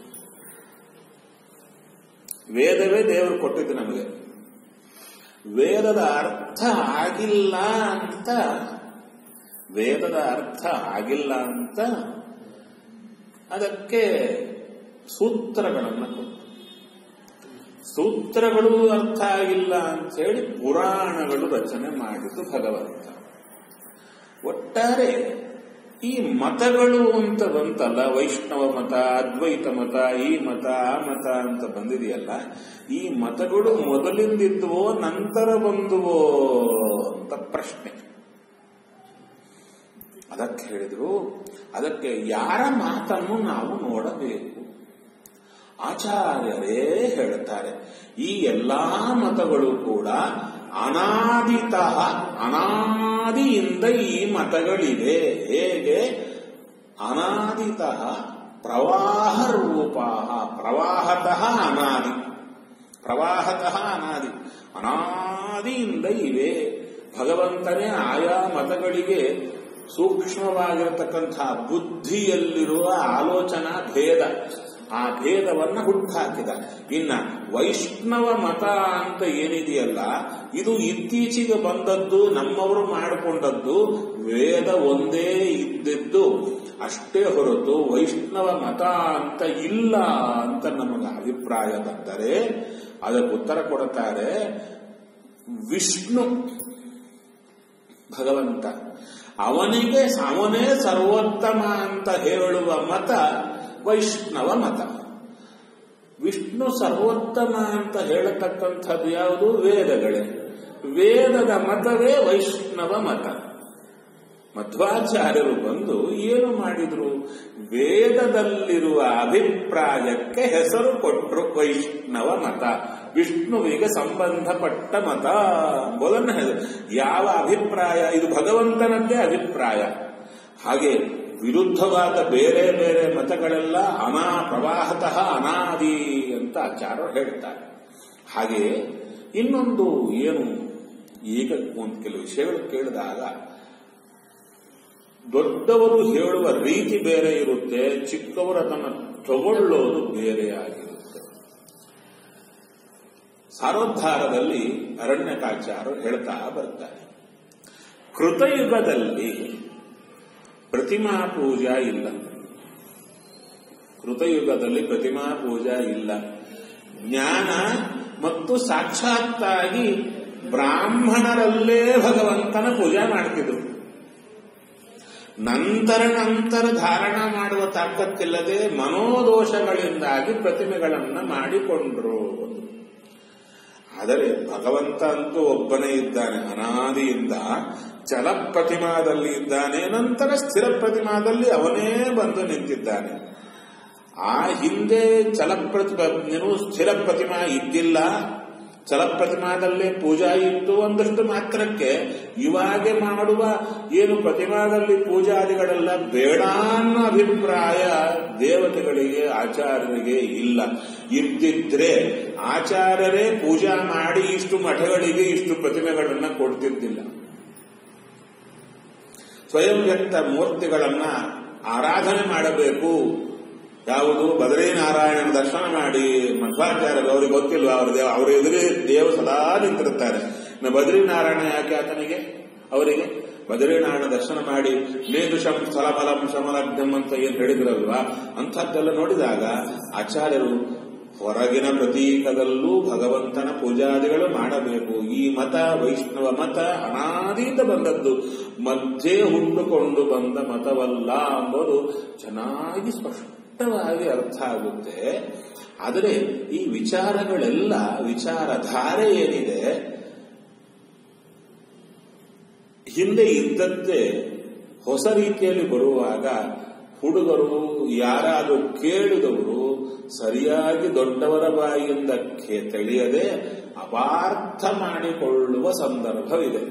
ವೇದವೇ ದೇವರು ಕೊಟ್ಟಿದ್ದು ನಮಗೆ ವೇದದ ಅರ್ಥ ಆಗಿಲ್ಲ ಅಂತ ವೇದದ ಅರ್ಥ ಆಗಿಲ್ಲ ಅಂತ ಅದಕ್ಕೆ ಸೂತ್ರಗಳನ್ನು ಕೊಟ್ಟು ಸೂತ್ರಗಳು ಅರ್ಥ ಆಗಿಲ್ಲ ಅಂತ ಹೇಳಿ ಪುರಾಣಗಳು ರಚನೆ ಮಾಡಿದ್ದು ಭಗವಂತ ಒಟ್ಟಾರೆ ಈ ಮತಗಳು ಅಂತ ಬಂತಲ್ಲ ವೈಷ್ಣವ ಮತ ಅದ್ವೈತ ಮತ ಈ ಮತ ಆ ಮತ ಅಂತ ಬಂದಿದೆಯಲ್ಲ ಈ ಮತಗಳು ಮೊದಲಿಂದಿದ್ವೋ ನಂತರ ಬಂದುವೋ ಅಂತ ಪ್ರಶ್ನೆ ಅದಕ್ಕೆ ಹೇಳಿದ್ರು ಅದಕ್ಕೆ ಯಾರ ಮಾತನ್ನು ನಾವು ನೋಡಬೇಕು ಆಚಾರ್ಯರೇ ಹೇಳುತ್ತಾರೆ ಈ ಎಲ್ಲಾ ಮತಗಳು ಕೂಡ ಅನಾದಿತಃ ಅನಾದಿಯಿಂದ ಈ ಮತಗಳಿವೆ ಹೇಗೆ ಅನಾದಿತಃ ಪ್ರವಾಹ ರೂಪ ಪ್ರವಾಹತಃ ಅನಾದಿ ಪ್ರವಾಹತಃ ಅನಾದಿ ಅನಾದಿಯಿಂದ ಇವೆ ಭಗವಂತನೇ ಆಯಾ ಮತಗಳಿಗೆ ಸೂಕ್ಷ್ಮವಾಗಿರತಕ್ಕಂಥ ಬುದ್ಧಿಯಲ್ಲಿರುವ ಆಲೋಚನಾ ಭೇದ ಆ ಭೇದವನ್ನ ಹುಟ್ಟಾಕಿದ ಇನ್ನ ವೈಷ್ಣವ ಮತ ಅಂತ ಏನಿದೆಯಲ್ಲ ಇದು ಇತ್ತೀಚೆಗೆ ಬಂದದ್ದು ನಮ್ಮವರು ಮಾಡಿಕೊಂಡದ್ದು ವೇದ ಒಂದೇ ಇದ್ದಿದ್ದು ಅಷ್ಟೇ ಹೊರತು ವೈಷ್ಣವ ಮತ ಅಂತ ಇಲ್ಲ ಅಂತ ನಮಗೆ ಅಭಿಪ್ರಾಯ ಬಂದರೆ ಅದಕ್ಕೆ ಉತ್ತರ ಕೊಡುತ್ತಾರೆ ವಿಷ್ಣು ಭಗವಂತ ಅವನಿಗೆ ಅವನೇ ಸರ್ವೋತ್ತಮ ಅಂತ ಹೇಳುವ ಮತ ವೈಷ್ಣವ ಮತ ವಿಷ್ಣು ಸರ್ವೋತ್ತಮ ಅಂತ ಹೇಳತಕ್ಕಂಥದ್ದು ಯಾವುದು ವೇದಗಳೇ ವೇದದ ಮತವೇ ವೈಷ್ಣವ ಮತ ಮಧ್ವಾಚಾರ್ಯರು ಬಂದು ಏನು ಮಾಡಿದ್ರು ವೇದದಲ್ಲಿರುವ ಅಭಿಪ್ರಾಯಕ್ಕೆ ಹೆಸರು ಕೊಟ್ಟರು ವೈಷ್ಣವ ಮತ ವಿಷ್ಣುವಿಗೆ ಸಂಬಂಧಪಟ್ಟ ಮತ ಎಂಬುದನ್ನು ಹೇಳಿದ್ರು ಯಾವ ಅಭಿಪ್ರಾಯ ಇದು ಭಗವಂತನದ್ದೇ ಅಭಿಪ್ರಾಯ ಹಾಗೆ ವಿರುದ್ಧವಾದ ಬೇರೆ ಬೇರೆ ಮತಗಳೆಲ್ಲ ಅನಾ ಪ್ರವಾಹತಃ ಅನಾದಿ ಅಂತ ಆಚಾರ್ಯರು ಹೇಳ್ತಾರೆ ಹಾಗೆ ಇನ್ನೊಂದು ಏನು ಈಗ ಒಂದು ಕೆಲವು ವಿಷಯಗಳು ಕೇಳಿದಾಗ ದೊಡ್ಡವರು ಹೇಳುವ ರೀತಿ ಬೇರೆ ಇರುತ್ತೆ ಚಿಕ್ಕವರು ಅದನ್ನು ತಗೊಳ್ಳೋದು ಬೇರೆಯಾಗಿರುತ್ತೆ ಸಾರೋದ್ಧಾರದಲ್ಲಿ ಅರಣ್ಯಕಾಚಾರ್ಯರು ಹೇಳ್ತಾ ಬರ್ತಾರೆ ಕೃತಯುಗದಲ್ಲಿ ಪ್ರತಿಮಾ ಪೂಜಾ ಇಲ್ಲ ಕೃತಯುಗದಲ್ಲಿ ಪ್ರತಿಮಾ ಪೂಜಾ ಇಲ್ಲ ಜ್ಞಾನ ಮತ್ತು ಸಾಕ್ಷಾತ್ತಾಗಿ ಬ್ರಾಹ್ಮಣರಲ್ಲೇ ಭಗವಂತನ ಪೂಜೆ ಮಾಡ್ತಿದ್ರು ನಂತರ ನಂತರ ಧಾರಣ ಮಾಡುವ ತಾಕತ್ತಿಲ್ಲದೆ ಮನೋದೋಷಗಳಿಂದಾಗಿ ಪ್ರತಿಮೆಗಳನ್ನ ಮಾಡಿಕೊಂಡ್ರು ಆದರೆ ಭಗವಂತ ಅಂತೂ ಒಬ್ಬನೇ ಇದ್ದಾನೆ ಅನಾದಿಯಿಂದ ಚಲ ಪ್ರತಿಮಾದಲ್ಲಿ ಇದ್ದಾನೆ ನಂತರ ಸ್ಥಿರ ಪ್ರತಿಮಾದಲ್ಲಿ ಅವನೇ ಬಂದು ನಿಂತಿದ್ದಾನೆ ಆ ಹಿಂದೆ ಚಲ ಪ್ರತಿಮಾ ಸ್ಥಿರ ಪ್ರತಿಮಾ ಇದ್ದಿಲ್ಲ ಚಲ ಪ್ರತಿಮಾದಲ್ಲೇ ಪೂಜಾ ಇತ್ತು ಒಂದಷ್ಟು ಮಾತ್ರಕ್ಕೆ ಇವಾಗೆ ಮಾಡುವ ಏನು ಪ್ರತಿಮಾದಲ್ಲಿ ಪೂಜಾದಿಗಳೆಲ್ಲ ಬೇಡ ಅನ್ನೋ ಅಭಿಪ್ರಾಯ ದೇವತೆಗಳಿಗೆ ಆಚಾರ್ಯರಿಗೆ ಇಲ್ಲ ಇದ್ದಿದ್ರೆ ಆಚಾರ್ಯರೇ ಪೂಜಾ ಮಾಡಿ ಇಷ್ಟು ಮಠಗಳಿಗೆ ಇಷ್ಟು ಪ್ರತಿಮೆಗಳನ್ನ ಕೊಡ್ತಿದ್ದಿಲ್ಲ ಸ್ವಯಂ ವ್ಯಕ್ತ ಮೂರ್ತಿಗಳನ್ನ ಆರಾಧನೆ ಮಾಡಬೇಕು ಯಾವುದು ಬದರೀನಾರಾಯಣನ ದರ್ಶನ ಮಾಡಿ ಮಧ್ವಾಚಾರ್ಯರು ಅವ್ರಿಗೆ ಗೊತ್ತಿಲ್ವ ಅವ್ರ ದೇವ ಅವ್ರ ಎದುರೇ ದೇವ ಸದಾ ನಿಂತಿರುತ್ತಾರೆ ಬದರೀನಾರಾಯಣ ಯಾಕೆ ಆತನಿಗೆ ಅವರಿಗೆ ಬದರೀನಾರಾಯಣ ದರ್ಶನ ಮಾಡಿ ನೇದುಷಂ ಸ್ಥಳಮಲಂ ಶಮಲಭ್ಯಂ ಅಂತ ಏನ್ ಹೇಳಿದ್ರಲ್ವಾ ಅಂಥದ್ದೆಲ್ಲ ನೋಡಿದಾಗ ಆಚಾರ್ಯರು ಹೊರಗಿನ ಪ್ರತೀಕದಲ್ಲೂ ಭಗವಂತನ ಪೂಜಾದಿಗಳು ಮಾಡಬೇಕು ಈ ಮತ ವೈಷ್ಣವ ಮತ ಅನಾದಿಯಿಂದ ಬಂದದ್ದು ಮಧ್ಯೆ ಹುಟ್ಟುಕೊಂಡು ಬಂದ ಮತವಲ್ಲ ಎಂಬುದು ಚೆನ್ನಾಗಿ ಸ್ಪಷ್ಟವಾಗಿ ಅರ್ಥ ಆಗುತ್ತೆ ಆದರೆ ಈ ವಿಚಾರಗಳೆಲ್ಲ ವಿಚಾರಧಾರೆ ಏನಿದೆ ಹಿಂದೆ ಇದ್ದಂತೆ ಹೊಸ ರೀತಿಯಲ್ಲಿ ಬರುವಾಗ ಹುಡುಗರು ಯಾರಾದರೂ ಕೇಳಿದವರು ಸರಿಯಾಗಿ ದೊಡ್ಡವರ ಬಾಯಿಯಿಂದ ಖೇ- ತಿಳಿಯದೆ ಅಪಾರ್ಥ ಮಾಡಿಕೊಳ್ಳುವ ಸಂದರ್ಭವಿದೆ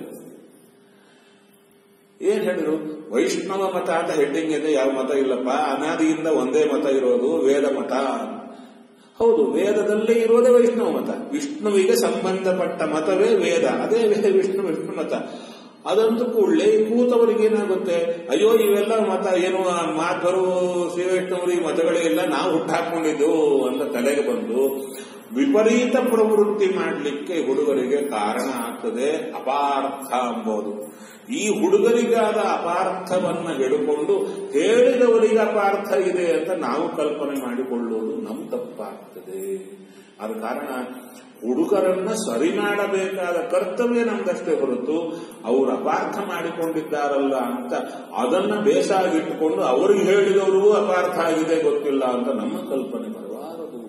ಏನ್ ಹೇಳಿದ್ರು ವೈಷ್ಣವ ಮತ ಅಂತ ಹೆಡ್ಡಿಂಗ್ ಇದೆ ಯಾವ ಮತ ಇಲ್ಲಪ್ಪ ಅನಾದಿಯಿಂದ ಒಂದೇ ಮತ ಇರೋದು ವೇದ ಮತ ಹೌದು ವೇದದಲ್ಲೇ ಇರೋದೇ ವೈಷ್ಣವ ಮತ ವಿಷ್ಣುವಿಗೆ ಸಂಬಂಧಪಟ್ಟ ಮತವೇ ವೇದ ಅದೇ ವೇದ ವಿಷ್ಣು ವಿಷ್ಣು ಮತ ಅದಂತೂ ಕೂಡಲೇ ಈ ಕೂತವರಿಗೆ ಏನಾಗುತ್ತೆ ಅಯ್ಯೋ ಇವೆಲ್ಲ ಮತ ಏನು ಆ ಮಾಧ್ವರು ಶ್ರೀವೈಷ್ಣವರು ಈ ಮತಗಳೆಲ್ಲ ನಾವು ಹುಟ್ಟಾಕೊಂಡಿದ್ದು ಅಂತ ತಲೆಗೆ ಬಂದು ವಿಪರೀತ ಪ್ರವೃತ್ತಿ ಮಾಡಲಿಕ್ಕೆ ಹುಡುಗರಿಗೆ ಕಾರಣ ಆಗ್ತದೆ ಅಪಾರ್ಥ ಎಂಬುದು ಈ ಹುಡುಗರಿಗಾದ ಅಪಾರ್ಥವನ್ನ ಹಿಡ್ಕೊಂಡು ಹೇಳಿದವರಿಗೆ ಅಪಾರ್ಥ ಇದೆ ಅಂತ ನಾವು ಕಲ್ಪನೆ ಮಾಡಿಕೊಳ್ಳುವುದು ನಮ್ ತಪ್ಪಾಗ್ತದೆ ಆದ ಕಾರಣ ಹುಡುಗರನ್ನ ಸರಿ ಮಾಡಬೇಕಾದ ಕರ್ತವ್ಯ ನಮ್ದಷ್ಟೇ ಹೊರತು ಅವರು ಅಪಾರ್ಥ ಮಾಡಿಕೊಂಡಿದ್ದಾರಲ್ಲ ಅಂತ ಅದನ್ನ ಬೇಸಾಗಿಟ್ಟುಕೊಂಡು ಅವರಿಗೆ ಹೇಳಿದವರು ಅಪಾರ್ಥ ಆಗಿದೆ ಗೊತ್ತಿಲ್ಲ ಅಂತ ನಮ್ಮ ಕಲ್ಪನೆ ಬರಬಾರದು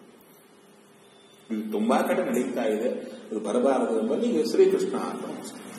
ಇದು ತುಂಬಾ ಕಡೆ ನಡೀತಾ ಇದೆ ಇದು ಬರಬಾರದು ಎಂಬಲ್ಲಿ ಶ್ರೀಕೃಷ್ಣ ಅಂತ